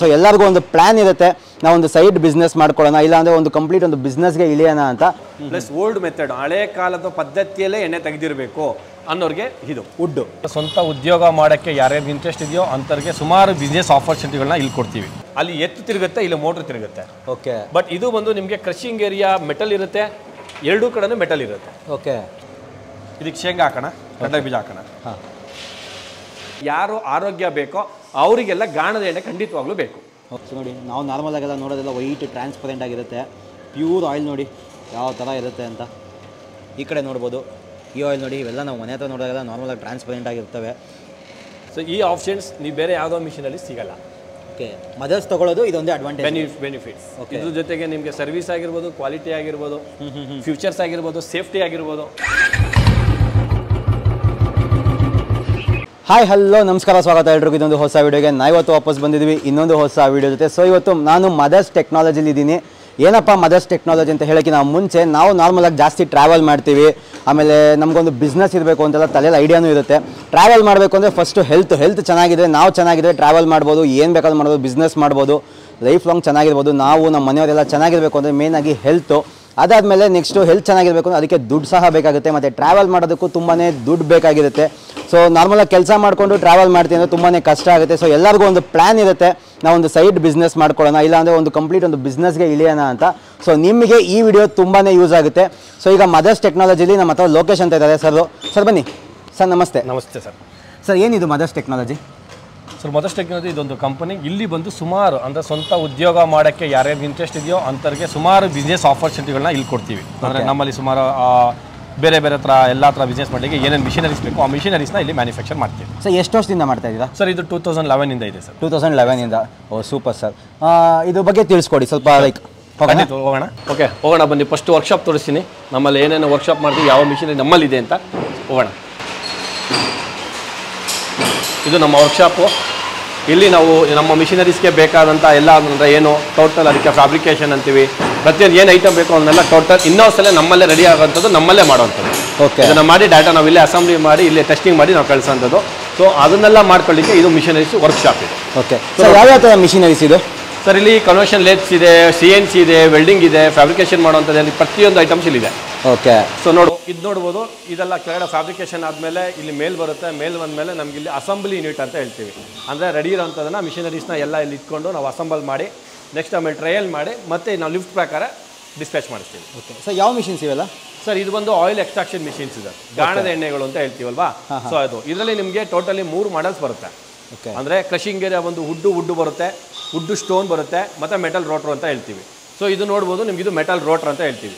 So ಎಲ್ಲರಿಗೂ ಒಂದು plan ಇರುತ್ತೆ ನಾವು ಒಂದು ಸೈಡ್ ಬಿಸ್ನೆಸ್ ಮಾಡ್ಕೊಳ್ಳೋಣ ಇಲ್ಲಾಂದ್ರೆ ಒಂದು ಕಂಪ್ಲೀಟ್ ಒಂದು ಬಿಸ್ನೆಸ್ಗೆ ಇಳಿಯೋಣ ಅಂತ ಪ್ಲಸ್ ಓಲ್ಡ್ ಮೆಥಡ್ ಹಳೆ ಕಾಲದ ಪದ್ಧತಿಯಲ್ಲೇ ಎಣ್ಣೆ ತೆಗೆದಿರಬೇಕು ಅನ್ನೋರಿಗೆ ಇದು ವುಡ್ಡು ಸ್ವಂತ ಉದ್ಯೋಗ ಮಾಡೋಕ್ಕೆ ಯಾರ್ಯಾರಿಗೆ ಇಂಟ್ರೆಸ್ಟ್ ಇದೆಯೋ ಅಂಥವ್ರಿಗೆ ಸುಮಾರು ಬಿಸ್ನೆಸ್ ಆಪರ್ಚುನಿಟಿಗಳನ್ನ ಇಲ್ಲಿ ಕೊಡ್ತೀವಿ ಅಲ್ಲಿ ಎತ್ತು ತಿರುಗುತ್ತೆ ಇಲ್ಲಿ ಮೋಟ್ರ್ ತಿರುಗುತ್ತೆ ಓಕೆ ಬಟ್ ಇದು ಬಂದು ನಿಮಗೆ ಕ್ರಷಿಂಗ್ ಏರಿಯಾ ಮೆಟಲ್ ಇರುತ್ತೆ ಎರಡೂ ಕಡೆನೂ ಮೆಟಲ್ ಇರುತ್ತೆ ಓಕೆ ಇದಕ್ಕೆ ಶೇಂಗಾ ಹಾಕೋಣ ಕಡಲೆ ಬೀಜ ಹಾಕೋಣ ಹಾಂ ಯಾರು ಆರೋಗ್ಯ ಬೇಕೋ ಅವರಿಗೆಲ್ಲ ಗಾಣದ ಎಣ್ಣೆ ಖಂಡಿತವಾಗ್ಲೂ ಬೇಕು ಸೊ ನೋಡಿ ನಾವು ನಾರ್ಮಲ್ ಆಗೆಲ್ಲ ನೋಡೋದೆಲ್ಲ ವೈಟ್ ಟ್ರಾನ್ಸ್ಪರೆಂಟ್ ಆಗಿರುತ್ತೆ ಪ್ಯೂರ್ ಆಯಿಲ್ ನೋಡಿ ಯಾವ ಥರ ಇರುತ್ತೆ ಅಂತ ಈ ಕಡೆ ನೋಡ್ಬೋದು ಈ ಆಯಿಲ್ ನೋಡಿ ಇವೆಲ್ಲ ನಾವು ಮನೆ ಹತ್ರ ನೋಡೋದೆಲ್ಲ ನಾರ್ಮಲಾಗಿ ಟ್ರಾನ್ಸ್ಪರೆಂಟ್ ಆಗಿರ್ತವೆ ಸೊ ಈ ಆಪ್ಷನ್ಸ್ ನೀವು ಬೇರೆ ಯಾವುದೋ ಮಿಷಿನಲ್ಲಿ ಸಿಗಲ್ಲ ಓಕೆ ಮದರ್ಸ್ ತಗೊಳ್ಳೋದು ಇದೊಂದೇ ಅಡ್ವಾಂಟೇಜ್ ಬೆನಿಫ್ ಬೆನಿಫಿಟ್ಸ್ Okay. ಇದ್ರ ಜೊತೆಗೆ ನಿಮಗೆ ಸರ್ವಿಸ್ ಆಗಿರ್ಬೋದು ಕ್ವಾಲಿಟಿ ಆಗಿರ್ಬೋದು ಫ್ಯೂಚರ್ಸ್ ಆಗಿರ್ಬೋದು ಸೇಫ್ಟಿ ಆಗಿರ್ಬೋದು ಹಾಯ್ ಹಲೋ ನಮಸ್ಕಾರ ಸ್ವಾಗತ ಎಲ್ರಿಗೂ ಇದೊಂದು ಹೊಸ ವೀಡಿಯೋಗೆ ನಾವಿವತ್ತು ವಾಪಸ್ ಬಂದಿದ್ವಿ ಇನ್ನೊಂದು ಹೊಸ ವೀಡಿಯೋ ಜೊತೆ ಸೊ ಇವತ್ತು ನಾನು ಮದರ್ಸ್ ಟೆಕ್ನಾಲಜಿಲಿ ಇದ್ದೀನಿ ಏನಪ್ಪ ಮದರ್ಸ್ ಟೆಕ್ನಾಲಜಿ ಅಂತ ಹೇಳೋಕ್ಕೆ ನಾವು ಮುಂಚೆ ನಾವು ನಾರ್ಮಲಾಗಿ ಜಾಸ್ತಿ ಟ್ರಾವೆಲ್ ಮಾಡ್ತೀವಿ ಆಮೇಲೆ ನಮಗೊಂದು ಬಿಸ್ನೆಸ್ ಇರಬೇಕು ಅಂತೆಲ್ಲ ತಲೆಯಲ್ಲಿ ಐಡಿಯಾನೂ ಇರುತ್ತೆ ಟ್ರಾವೆಲ್ ಮಾಡಬೇಕು ಅಂದರೆ ಫಸ್ಟು ಹೆಲ್ತ್ ಹೆಲ್ತ್ ಚೆನ್ನಾಗಿದೆ ನಾವು ಚೆನ್ನಾಗಿದ್ರೆ ಟ್ರಾವೆಲ್ ಮಾಡ್ಬೋದು ಏನು ಬೇಕಾದ್ರೂ ಮಾಡ್ಬೋದು ಬಿಸ್ನೆಸ್ ಮಾಡ್ಬೋದು ಲೈಫ್ ಲಾಂಗ್ ಚೆನ್ನಾಗಿರ್ಬೋದು ನಾವು ನಮ್ಮ ಮನೆಯವರೆಲ್ಲ ಚೆನ್ನಾಗಿರಬೇಕು ಅಂದರೆ ಮೇಯ್ನಾಗಿ ಹೆಲ್ತು ಅದಾದಮೇಲೆ ನೆಕ್ಸ್ಟು ಹೆಲ್ತ್ ಚೆನ್ನಾಗಿರಬೇಕು ಅಂದ್ರೆ ಅದಕ್ಕೆ ದುಡ್ಡು ಸಹ ಬೇಕಾಗುತ್ತೆ ಮತ್ತು ಟ್ರಾವೆಲ್ ಮಾಡೋದಕ್ಕೂ ತುಂಬಾ ದುಡ್ಡು ಬೇಕಾಗಿರುತ್ತೆ ಸೊ ನಾರ್ಮಲಾಗಿ ಕೆಲಸ ಮಾಡಿಕೊಂಡು ಟ್ರಾವೆಲ್ ಮಾಡ್ತೀನಿ ಅಂದರೆ ತುಂಬಾ ಕಷ್ಟ ಆಗುತ್ತೆ ಸೊ ಎಲ್ಲರಿಗೂ ಒಂದು ಪ್ಲ್ಯಾನ್ ಇರುತ್ತೆ ನಾವೊಂದು ಸೈಡ್ ಬಿಸ್ನೆಸ್ ಮಾಡ್ಕೊಳ್ಳೋಣ ಇಲ್ಲಾಂದರೆ ಒಂದು ಕಂಪ್ಲೀಟ್ ಒಂದು ಬಿಸ್ನೆಸ್ಗೆ ಇಳಿಯೋಣ ಅಂತ ಸೊ ನಿಮಗೆ ಈ ವಿಡಿಯೋ ತುಂಬಾ ಯೂಸ್ ಆಗುತ್ತೆ ಸೊ ಈಗ ಮದರ್ಸ್ ಟೆಕ್ನಾಲಜಿಲಿ ನಮ್ಮ ಹತ್ರ ಲೋಕೇಶ್ ಅಂತ ಇದ್ದಾರೆ ಸರ್ ಸರ್ ಬನ್ನಿ ಸರ್ ನಮಸ್ತೆ ನಮಸ್ತೆ ಸರ್ ಸರ್ ಏನಿದು mothers technology sir mothers technology ಇದೊಂದು ಕಂಪನಿ ಇಲ್ಲಿ ಬಂದು ಸುಮಾರು ಅಂದರೆ ಸ್ವಂತ ಉದ್ಯೋಗ ಮಾಡೋಕ್ಕೆ ಯಾರ್ಯಾರಿಗೆ ಇಂಟ್ರೆಸ್ಟ್ ಇದೆಯೋ ಅಂಥವ್ರಿಗೆ ಸುಮಾರು ಬಿಸ್ನೆಸ್ ಆಪರ್ಚುನಿಟಿಗಳನ್ನ ಇಲ್ಲಿ ಕೊಡ್ತೀವಿ ಅಂದರೆ ನಮ್ಮಲ್ಲಿ ಸುಮಾರು ಆ, ಬೇರೆ ಬೇರೆ ಥರ ಎಲ್ಲ ಥರ ಬಿಸ್ನೆಸ್ ಮಾಡಲಿಕ್ಕೆ ಏನೇನು ಮಿಷನರೀಸ್ ಬೇಕು ಆ ಮಿಷನರೀಸ್ನ ಇಲ್ಲಿ ಮ್ಯಾನುಫ್ಯಾಕ್ಚರ್ ಮಾಡ್ತೀವಿ ಸರ್ ಎಷ್ಟು ವರ್ಷದಿಂದ ಮಾಡ್ತಾ ಇದ್ದೀರಾ ಸರ್ ಇದು ಟೂ ತೌಸಂಡ್ ಲೆವೆನಿಂದ ಇದೆ ಸರ್ ಟೂ ತೌಸಂಡ್ ಲೆವೆನಿಂದ ಓ ಸೂಪರ್ ಸರ್ ಇದ್ರ ಬಗ್ಗೆ ತಿಳಿಸ್ಕೊಡಿ ಸ್ವಲ್ಪ ಲೈಕ್ ಖಂಡಿತ ಹೋಗೋಣ ಓಕೆ ಹೋಗೋಣ ಬನ್ನಿ ಫಸ್ಟ್ ವರ್ಕ್ಶಾಪ್ ತೋರಿಸ್ತೀನಿ ನಮ್ಮಲ್ಲಿ ಏನೇನು ವರ್ಕ್ಶಾಪ್ ಮಾಡ್ತೀವಿ ಯಾವ ಮಿಷಿನ್ ನಮ್ಮಲ್ಲಿದೆ ಅಂತ ಹೋಗೋಣ ಇದು ನಮ್ಮ ವರ್ಕ್ಶಾಪು ಇಲ್ಲಿ ನಾವು ನಮ್ಮ ಮಿಷಿನರೀಸ್ಗೆ ಬೇಕಾದಂಥ ಎಲ್ಲ ಅಂದರೆ ಏನು ಟೋಟಲ್ ಅದಕ್ಕೆ ಫ್ಯಾಬ್ರಿಕೇಷನ್ ಅಂತೀವಿ ಪ್ರತಿಯೊಂದು ಏನು ಐಟಮ್ ಬೇಕು ಅವನ್ನೆಲ್ಲ ಟೋಟಲ್ ಇನ್ನೊಂದ್ಸಲ ನಮ್ಮಲ್ಲೇ ರೆಡಿ ಆಗೋಂಥದ್ದು ನಮ್ಮಲ್ಲೇ ಮಾಡುವಂಥದ್ದು ಓಕೆ ಇದನ್ನು ಮಾಡಿ ಡಾಟಾ ನಾವು ಇಲ್ಲೇ ಅಸೆಂಬ್ಲಿ ಮಾಡಿ ಇಲ್ಲೇ ಟೆಸ್ಟಿಂಗ್ ಮಾಡಿ ನಾವು ಕಳಿಸೋಂಥದ್ದು ಸೊ ಅದನ್ನೆಲ್ಲ ಮಾಡ್ಕೊಳ್ಳಿಕ್ಕೆ ಇದು ಮಿಷನರೀಸ್ ವರ್ಕ್ಶಾಪ್ ಇದೆ ಓಕೆ ಸರ್ ಯಾವ್ಯಾವ ಥರ ಮಿಷಿನರೀಸ್ ಇದು ಸರ್ ಇಲ್ಲಿ ಕನ್ವರ್ಷನ್ ಲೇತ್ಸ್ ಇದೆ ಸಿ ಎನ್ ಸಿ ಇದೆ ವೆಲ್ಡಿಂಗ್ ಇದೆ ಫ್ಯಾಬ್ರಿಕೇಷನ್ ಮಾಡುವಂಥದ್ದು ಇಲ್ಲಿ ಪ್ರತಿಯೊಂದು ಐಟಮ್ಸ್ ಇಲ್ಲಿದೆ ಓಕೆ ಸೊ ನೋಡು ಇದು ನೋಡ್ಬೋದು ಇದೆಲ್ಲ ಕೆಳಗಡೆ ಫ್ಯಾಬ್ರಿಕೇಷನ್ ಆದಮೇಲೆ ಇಲ್ಲಿ ಮೇಲ್ ಬರುತ್ತೆ ಮೇಲ್ ಬಂದಮೇಲೆ ನಮ್ಗೆ ಇಲ್ಲಿ ಅಸೆಂಬ್ಲಿ ಯೂನಿಟ್ ಅಂತ ಹೇಳ್ತೀವಿ ಅಂದರೆ ರೆಡಿ ಇರೋಂಥದ್ದನ್ನ ಮಿಷನರೀಸ್ನ ಎಲ್ಲ ಇಲ್ಲಿ ಇಟ್ಕೊಂಡು ನಾವು ಅಸೆಂಬಲ್ ಮಾಡಿ ನೆಕ್ಸ್ಟ್ ಆಮೇಲೆ ಟ್ರಯಲ್ ಮಾಡಿ ಮತ್ತೆ ನಾವು ಲಿಫ್ಟ್ ಪ್ರಕಾರ ಡಿಸ್ಪ್ಯಾಚ್ ಮಾಡಿಸ್ತೀವಿ ಓಕೆ ಸರ್ ಯಾವ ಮಿಷಿನ್ಸ್ ಇವೆಲ್ಲ ಸರ್ ಇದು ಬಂದು ಆಯಿಲ್ ಎಕ್ಸ್ಟ್ರಾಕ್ಷನ್ ಮಿಷಿನ್ಸ್ ಇದೆ ಗಾಣದ ಎಣ್ಣೆಗಳು ಅಂತ ಹೇಳ್ತೀವಲ್ವಾ ಸೊ ಅದು ಇದರಲ್ಲಿ ನಿಮಗೆ ಟೋಟಲಿ ಮೂರು ಮಾಡಲ್ಸ್ ಬರುತ್ತೆ ಓಕೆ ಅಂದರೆ ಕ್ರಷಿಂಗ್ ಏರಿಯಾ ಒಂದು ಹುಡ್ಡು ಹುಡ್ಡು ಬರುತ್ತೆ ಹುಡ್ಡು ಸ್ಟೋನ್ ಬರುತ್ತೆ ಮತ್ತು ಮೆಟಲ್ ರೋಟ್ರ್ ಅಂತ ಹೇಳ್ತೀವಿ ಸೊ ಇದು ನೋಡ್ಬೋದು ನಿಮ್ಗೆ ಇದು ಮೆಟಲ್ ರೋಟ್ರ್ ಅಂತ ಹೇಳ್ತೀವಿ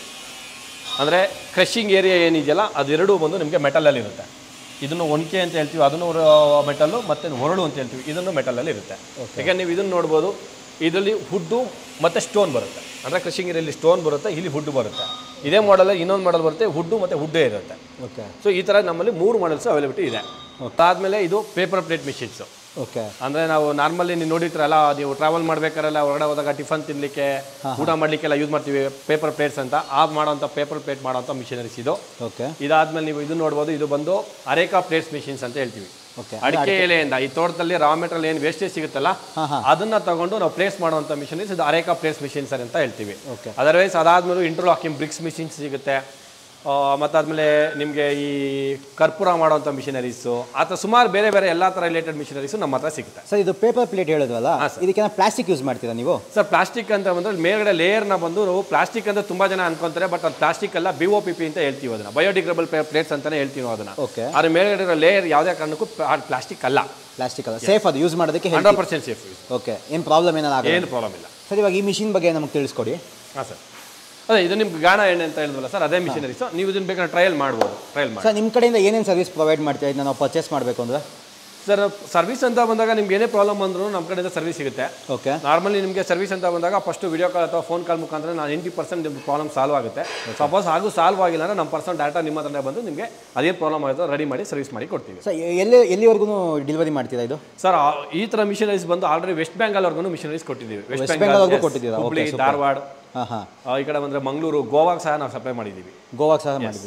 ಅಂದರೆ ಕ್ರಷಿಂಗ್ ಏರಿಯಾ ಏನಿದೆಯಲ್ಲ ಅದೆರಡೂ ಬಂದು ನಿಮಗೆ ಮೆಟಲಲ್ಲಿ ಇರುತ್ತೆ ಇದನ್ನು ಒಣಕೆ ಅಂತ ಹೇಳ್ತೀವಿ ಅದನ್ನು ಮೆಟಲ್ಲು ಮತ್ತು ಹೊರಳು ಅಂತ ಹೇಳ್ತೀವಿ ಇದನ್ನು ಮೆಟಲಲ್ಲಿ ಇರುತ್ತೆ ಯಾಕೆಂದ್ರೆ ನೀವು ಇದನ್ನು ನೋಡ್ಬೋದು ಇದರಲ್ಲಿ ಹುಡ್ಡು ಮತ್ತು ಸ್ಟೋನ್ ಬರುತ್ತೆ ಅಂದರೆ ಕ್ರಷಿಂಗ್ ಏರಿಯಲ್ಲಿ ಸ್ಟೋನ್ ಬರುತ್ತೆ ಇಲ್ಲಿ ಹುಡ್ಡು ಬರುತ್ತೆ ಇದೇ ಮಾಡಲಲ್ಲಿ ಇನ್ನೊಂದು ಮಾಡಲ್ ಬರುತ್ತೆ ಹುಡ್ಡು ಮತ್ತು ಹುಡ್ಡೇ ಇರುತ್ತೆ ಓಕೆ ಸೊ ಈ ಥರ ನಮ್ಮಲ್ಲಿ ಮೂರು ಮಾಡಲ್ಸ್ ಅವೈಲಬಿಲಿಟಿ ಇದೆ ಅದಾದಮೇಲೆ ಇದು ಪೇಪರ್ ಪ್ಲೇಟ್ ಮಿಷಿನ್ಸು ಓಕೆ ಅಂದರೆ ನಾವು ನಾರ್ಮಲಿ ನೀವು ನೋಡಿರ್ತೀರಲ್ಲ ನೀವು ಟ್ರಾವೆಲ್ ಮಾಡ್ಬೇಕಾರೆಲ್ಲ ಹೊರಗಡೆ ಹೋದಾಗ ಟಿಫನ್ ತಿನ್ನಲಿಕ್ಕೆ ಊಟ ಮಾಡಲಿಕ್ಕೆಲ್ಲ ಯೂಸ್ ಮಾಡ್ತೀವಿ ಪೇಪರ್ ಪ್ಲೇಟ್ಸ್ ಅಂತ ಆ ಮಾಡೋಂಥ ಪೇಪರ್ ಪ್ಲೇಟ್ ಮಾಡೋಂಥ ಮಿಷನರೀಸ್ ಇದು ಓಕೆ ಇದಾದ್ಮೇಲೆ ನೀವು ಇದು ನೋಡ್ಬೋದು ಇದು ಬಂದು ಅರೇಕಾ ಪ್ಲೇಟ್ಸ್ ಮಿಷಿನ್ಸ್ ಅಂತ ಹೇಳ್ತೀವಿ ಓಕೆ ಅಡಿಕೆ ಎಲೆಯಿಂದ ಈ ತೋಟದಲ್ಲಿ ರಾ ಮೆಟೀರಿಯಲ್ ಏನು ವೇಸ್ಟೇಜ್ ಸಿಗುತ್ತಲ್ಲ ಹಾ, ಹಾ. ಅದನ್ನ ತಗೊಂಡು ನಾವು ಪ್ಲೇಸ್ ಮಾಡುವಂಥ ಮಿಷನರೀಸ್ ಇದು ಅರೇಕಾ ಪ್ಲೇಸ್ ಮಿಷಿನ್ಸ್ ಅಂತ ಹೇಳ್ತೀವಿ Okay. ಅದರ್ವೈಸ್ ಅದಾದ್ಮೇಲೆ ಇಂಟರ್ಲಾಕಿಂಗ್ ಬ್ರಿಕ್ಸ್ ಮಿಷಿನ್ಸ್ ಸಿಗುತ್ತೆ ಆ, ಮತ್ತಾದ್ಮೇಲೆ ನಿಮಗೆ ಈ ಕರ್ಪೂರ ಮಾಡುವಂಥ ಮಿಷನರೀಸು ಆ ಥರ ಸುಮಾರು ಬೇರೆ ಬೇರೆ ಎಲ್ಲ ಥರ ರಿಲೇಟೆಡ್ ಮಿಷನರೀಸು ನಮ್ಮ ಹತ್ರ ಸಿಗುತ್ತೆ ಸರ್ ಇದು ಪೇಪರ್ ಪ್ಲೇಟ್ ಹೇಳಿದ್ವಲ್ಲ ಹಾ, ಸರ್. ಇದಕ್ಕೆ ಪ್ಲಾಸ್ಟಿಕ್ ಯೂಸ್ ಮಾಡ್ತೀರಾ ನೀವು ಸರ್ ಪ್ಲಾಸ್ಟಿಕ್ ಅಂತ ಬಂದ್ರೆ ಮೇಲ್ಗಡೆ ಲೇಯರ್ನ ಬಂದು ನಾವು ಪ್ಲಾಸ್ಟಿಕ್ ಅಂತ ತುಂಬಾ ಜನ ಅನ್ಕೊಂತಾರೆ ಬಟ್ ಅದು ಪ್ಲಾಸ್ಟಿಕ್ ಅಲ್ಲ ಬಿ ಒ ಪಿ ಪಿ ಅಂತ ಹೇಳ್ತೀವಿ ಅದನ್ನ ಬಯೋಡಿಗ್ರೇಬಲ್ ಪ್ಲೇಟ್ಸ್ ಅಂತಾನೆ ಹೇಳ್ತೀವಿ ನಾವು ಅದನ್ನ Okay. ಅದ್ರ ಮೇಲ್ಗಡೆ ಇರೋ ಲೇಯರ್ ಯಾವುದೇ ಕಾರಣಕ್ಕೂ ಪ್ಲಾಸ್ಟಿಕ್ ಅಲ್ಲ ಪ್ಲಾಸ್ಟಿಕ್ ಅಲ್ಲ ಸೇಫ್ ಅದು ಯೂಸ್ ಮಾಡೋದಕ್ಕೆ ಹಂಡ್ರೆಡ್ ಪರ್ಸೆಂಟ್ ಸೇಫ್ ಓಕೆ ಏನು ಪ್ರಾಬ್ಲಮ್ ಏನಾರ ಆಗಲ್ಲ ಏನು ಪ್ರಾಬ್ಲಮ್ ಇಲ್ಲ ಸರ್ ಇವಾಗ ಈ ಮಿಷಿನ್ ಬಗ್ಗೆ ನಮಗೆ ತಿಳಿಸ್ಕೊಡಿ ಹಾಂ ಸರ್ ಅದೇ ಇದು ನಿಮ್ಗೆ ಗಾಣ ಎಣ್ಣೆ ಅಂತ ಹೇಳಿದ್ವಲ್ಲ ಸರ್ ಅದೇ ಮಿಷನರೀಸ್ ನೀವು ಇದನ್ನ ಬೇಕಾದ್ರೆ ಟ್ರಯಲ್ ಮಾಡ್ಬೋದು ಟ್ರಯಲ್ ಮಾಡಿ ಸರ್ ನಿಮ್ಮ ಕಡೆಯಿಂದ ಏನೇನು ಸರ್ವಿಸ್ ಪ್ರೊವೈಡ್ ಮಾಡ್ತೀರಾ ಇದನ್ನ ನಾವು ಪರ್ಚೇಸ್ ಮಾಡಬೇಕು ಅಂದರೆ ಸರ್ ಸರ್ವಿಸ್ ಅಂತ ಬಂದಾಗ ನಿಮ್ಗೆ ಏನೇ ಪ್ರಾಬ್ಲಮ್ ಬಂದರೂ ನಮ್ಮ ಕಡೆಯಿಂದ ಸರ್ವಿಸ್ ಸಿಗುತ್ತೆ ಓಕೆ ನಾರ್ಮಲಿ ನಿಮಗೆ ಸರ್ವಿಸ್ ಅಂತ ಬಂದಾಗ ಫಸ್ಟ್ ವಿಡಿಯೋ ಕಾಲ್ ಅಥವಾ ಫೋನ್ ಕಾಲ್ ಮುಖಾಂತರ ನಾನು ಏಯ್ಟಿ ಪರ್ಸೆಂಟ್ ನಿಮ್ಮ ಪ್ರಾಬ್ಲಮ್ ಸಾಲ್ವ್ ಆಗುತ್ತೆ ಸಪೋಸ್ ಹಾಗೂ ಸಾಲ್ವ್ ಆಗಿಲ್ಲ ಅಂದ್ರೆ ನಮ್ಮ ಪರ್ಸನ್ ಡಾಟಾ ನಿಮ್ಮ ಹತ್ರನೇ ಬಂದು ನಿಮಗೆ ಅದೇನು ಪ್ರಾಬ್ಲಮ್ ಆಗುತ್ತೋ ರೆಡಿ ಮಾಡಿ ಸರ್ವಿಸ್ ಮಾಡಿ ಕೊಡ್ತೀವಿ ಸರ್ ಎಲ್ಲಿ ಎಲ್ಲಿವರೆಗೂ ಡೆಲಿವರಿ ಮಾಡ್ತೀರಾ ಇದು ಸರ್ ಆ- ಈ ಥರ ಮಿಷನರೀಸ್ ಬಂದು ಆಲ್ರೆಡಿ ವೆಸ್ಟ್ ಬೆಂಗಾಲ್ವರೆಗೂ ಮಿಷನರೀಸ್ ಕೊಟ್ಟಿದ್ದೀವಿ ವೆಸ್ಟ್ West ಬೆಂಗಾಲ್ Bengal ವರ್ಗೂ yes. ಕೊಟ್ಟಿದ್ದೀರಾ? Hubli Okay, super. ಧಾರವಾಡ ಹಾಂ ಹಾಂ ಆ, ಈ ಕಡೆ ಬಂದರೆ ಮಂಗಳೂರು ಗೋವಾಗೆ ಸಹ ನಾವು ಸಪ್ಲೈ ಮಾಡಿದ್ದೀವಿ ಗೋವಾಗೆ ಸಹ ಮಾಡಿದ್ದೀರಾ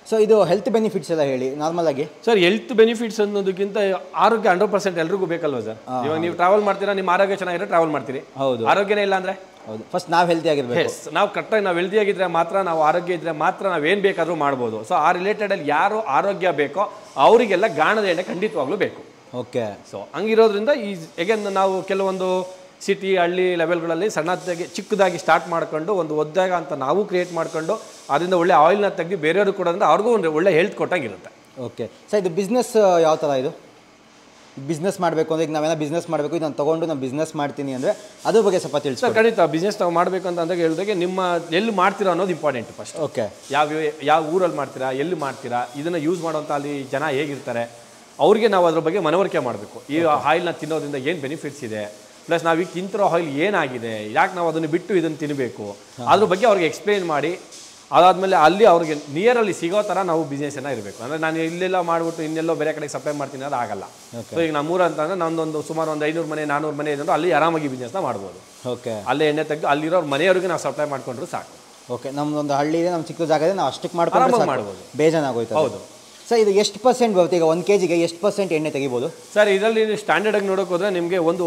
ಸೊ ಇದು ಹೆಲ್ತ್ ಬೆನಿಫಿಟ್ಸ್ ಎಲ್ಲ ಹೇಳಿ ನಾರ್ಮಲ್ ಆಗಿ ಸರ್ ಹೆಲ್ತ್ ಬೆನಿಫಿಟ್ಸ್ ಅನ್ನೋದಕ್ಕಿಂತ ಆರೋಗ್ಯ ಹಂಡ್ರೆಡ್ ಪರ್ಸೆಂಟ್ ಎಲ್ರಿಗೂ ಬೇಕಲ್ವಾ ಸರ್ ಇವಾಗ ನೀವು ಟ್ರಾವೆಲ್ ಮಾಡ್ತೀರಾ ನಿಮ್ಮ ಆರೋಗ್ಯ ಚೆನ್ನಾಗಿರೋ ಟ್ರಾವೆಲ್ ಮಾಡ್ತೀರಿ ಹೌದು ಆರೋಗ್ಯನೇ ಇಲ್ಲ ಅಂದ್ರೆ ಹೌದು ಫಸ್ಟ್ ನಾವು ಹೆಲ್ತಿ ಆಗಿರ್ಬೇಕು ಎಸ್ ನಾವು ಕರೆಕ್ಟಾಗಿ ನಾವು ಹೆಲ್ದಿ ಆಗಿದ್ರೆ ಮಾತ್ರ ನಾವು ಆರೋಗ್ಯ ಇದ್ರೆ ಮಾತ್ರ ನಾವು ಏನು ಬೇಕಾದರೂ ಮಾಡ್ಬೋದು ಸೊ ಆ ರಿಲೇಟೆಡಲ್ಲಿ ಯಾರು ಆರೋಗ್ಯ ಬೇಕೋ ಅವರಿಗೆಲ್ಲ ಗಾಣದ ಎಣ್ಣೆ ಖಂಡಿತವಾಗ್ಲೂ ಬೇಕು ಓಕೆ ಸೊ ಹಂಗಿರೋದ್ರಿಂದ ಈ ಎಗೇನ್ ನಾವು ಕೆಲವೊಂದು ಸಿಟಿ ಹಳ್ಳಿ ಲೆವೆಲ್ಗಳಲ್ಲಿ ಸಣ್ಣದಾಗಿ ಚಿಕ್ಕದಾಗಿ ಸ್ಟಾರ್ಟ್ ಮಾಡ್ಕೊಂಡು ಒಂದು ಒದ್ದಾಗ ಅಂತ ನಾವು ಕ್ರಿಯೇಟ್ ಮಾಡ್ಕೊಂಡು ಅದರಿಂದ ಒಳ್ಳೆ ಆಯಿಲ್ನ ತೆಗೆದು ಬೇರೆಯವ್ರಿಗೆ ಕೊಡೋದ್ರಿಂದ ಅವ್ರಿಗೂ ಒಂದು ಒಳ್ಳೆ ಹೆಲ್ತ್ ಕೊಟ್ಟಾಗಿರುತ್ತೆ ಓಕೆ ಸರ್ ಇದು ಬಿಸ್ನೆಸ್ ಯಾವ ಥರ ಇದು ಬಿಸ್ನೆಸ್ ಮಾಡಬೇಕು ಅಂದರೆ ಈಗ ನಾವೇನೋ ಬಿಸ್ನೆಸ್ ಮಾಡಬೇಕು ಇದನ್ನು ತೊಗೊಂಡು ನಾನು ಬಿಸ್ನೆಸ್ ಮಾಡ್ತೀನಿ ಅಂದರೆ ಅದ್ರ ಬಗ್ಗೆ ಸ್ವಲ್ಪ ತಿಳಿಸಿ ಸರ್ ಖಂಡಿತ ಬಿಸ್ನೆಸ್ ನಾವು ಮಾಡಬೇಕು ಅಂತ ಅಂದಾಗ ಹೇಳಿದಾಗೆ ನಿಮ್ಮ ಎಲ್ಲಿ ಮಾಡ್ತೀರಾ ಅನ್ನೋದು ಇಂಪಾರ್ಟೆಂಟ್ ಫಸ್ಟ್ ಓಕೆ ಯಾವ ಯಾವ ಊರಲ್ಲಿ ಮಾಡ್ತೀರಾ ಎಲ್ಲಿ ಮಾಡ್ತೀರಾ ಇದನ್ನು ಯೂಸ್ ಮಾಡೋಂಥ ಅಲ್ಲಿ ಜನ ಹೇಗಿರ್ತಾರೆ ಅವ್ರಿಗೆ ನಾವು ಅದ್ರ ಬಗ್ಗೆ ಮನವರಿಕೆ ಮಾಡಬೇಕು ಈ ಆಯಿಲ್ನ ತಿನ್ನೋದ್ರಿಂದ ಏನು ಬೆನಿಫಿಟ್ಸ್ ಇದೆ ಪ್ಲಸ್ ನಾವು ಈಗ ತಿಂತಿರೋ ಆಯಿಲ್ ಏನಾಗಿದೆ ಯಾಕೆ ನಾವು ಅದನ್ನು ಬಿಟ್ಟು ಇದನ್ನು ತಿನ್ನಬೇಕು ಅದ್ರ ಬಗ್ಗೆ ಅವ್ರಿಗೆ ಎಕ್ಸ್ಪ್ಲೇನ್ ಮಾಡಿ ಅದಾದಮೇಲೆ ಅಲ್ಲಿ ಅವ್ರಿಗೆ ನಿಯರಲ್ಲಿ ಸಿಗೋ ಥರ ನಾವು ಬಿಸ್ನೆಸ್ಸನ್ನು ಇರಬೇಕು ಅಂದರೆ ನಾನು ಇಲ್ಲೆಲ್ಲ ಮಾಡಿಬಿಟ್ಟು ಇನ್ನೆಲ್ಲೋ ಬೇರೆ ಕಡೆಗೆ ಸಪ್ಲೈ ಮಾಡ್ತೀನಿ ಅದು ಆಗಲ್ಲ ಸೊ ಈಗ ನಮ್ಮೂರು ಅಂತಂದರೆ ನಂದೊಂದು ಸುಮಾರು ಒಂದು ಐನೂರು ಮನೆ ನಾನ್ನೂರು ಮನೆ ಇದೆ ಅಂದ್ರೆ ಅಲ್ಲಿ ಆರಾಮಾಗಿ ಬಿಸ್ನೆಸ್ನ ಮಾಡ್ಬೋದು ಓಕೆ ಅಲ್ಲೇ ಎಣ್ಣೆ ತೆಗೆದು ಅಲ್ಲಿರೋ ಮನೆಯವ್ರಿಗೆ ನಾವು ಸಪ್ಲೈ ಮಾಡ್ಕೊಂಡ್ರು ಸಾಕು ಓಕೆ ನಮ್ದೊಂದು ಹಳ್ಳಿ ಇದೆ ನಮ್ಮ ಚಿಕ್ಕ ಜಾಗ ಇದೆ ನಾವು ಅಷ್ಟಕ್ಕೆ ಮಾಡ್ಕೊಂಡು ಆರಾಮಾಗಿ ಸಾಕು. ಮಾಡ್ಬೋದು. ಬೇಜಾನಾಗೋಯ್ತು ಹೌದು. ಸರ್ ಇದು ಎಷ್ಟು ಪರ್ಸೆಂಟ್ ಬರುತ್ತೆ ಈಗ ಒಂದು ಕೆ ಜಿಗೆ ಎಷ್ಟು ಪರ್ಸೆಂಟ್ ಎಣ್ಣೆ ತೆಗಿಬೋದು ಸರ್ ಇದರಲ್ಲಿ ನೀವು ಸ್ಟ್ಯಾಂಡರ್ಡ್ ಆಗಿ ನೋಡೋಕೆ ಹೋದ್ರೆ ನಿಮಗೆ ಒಂದು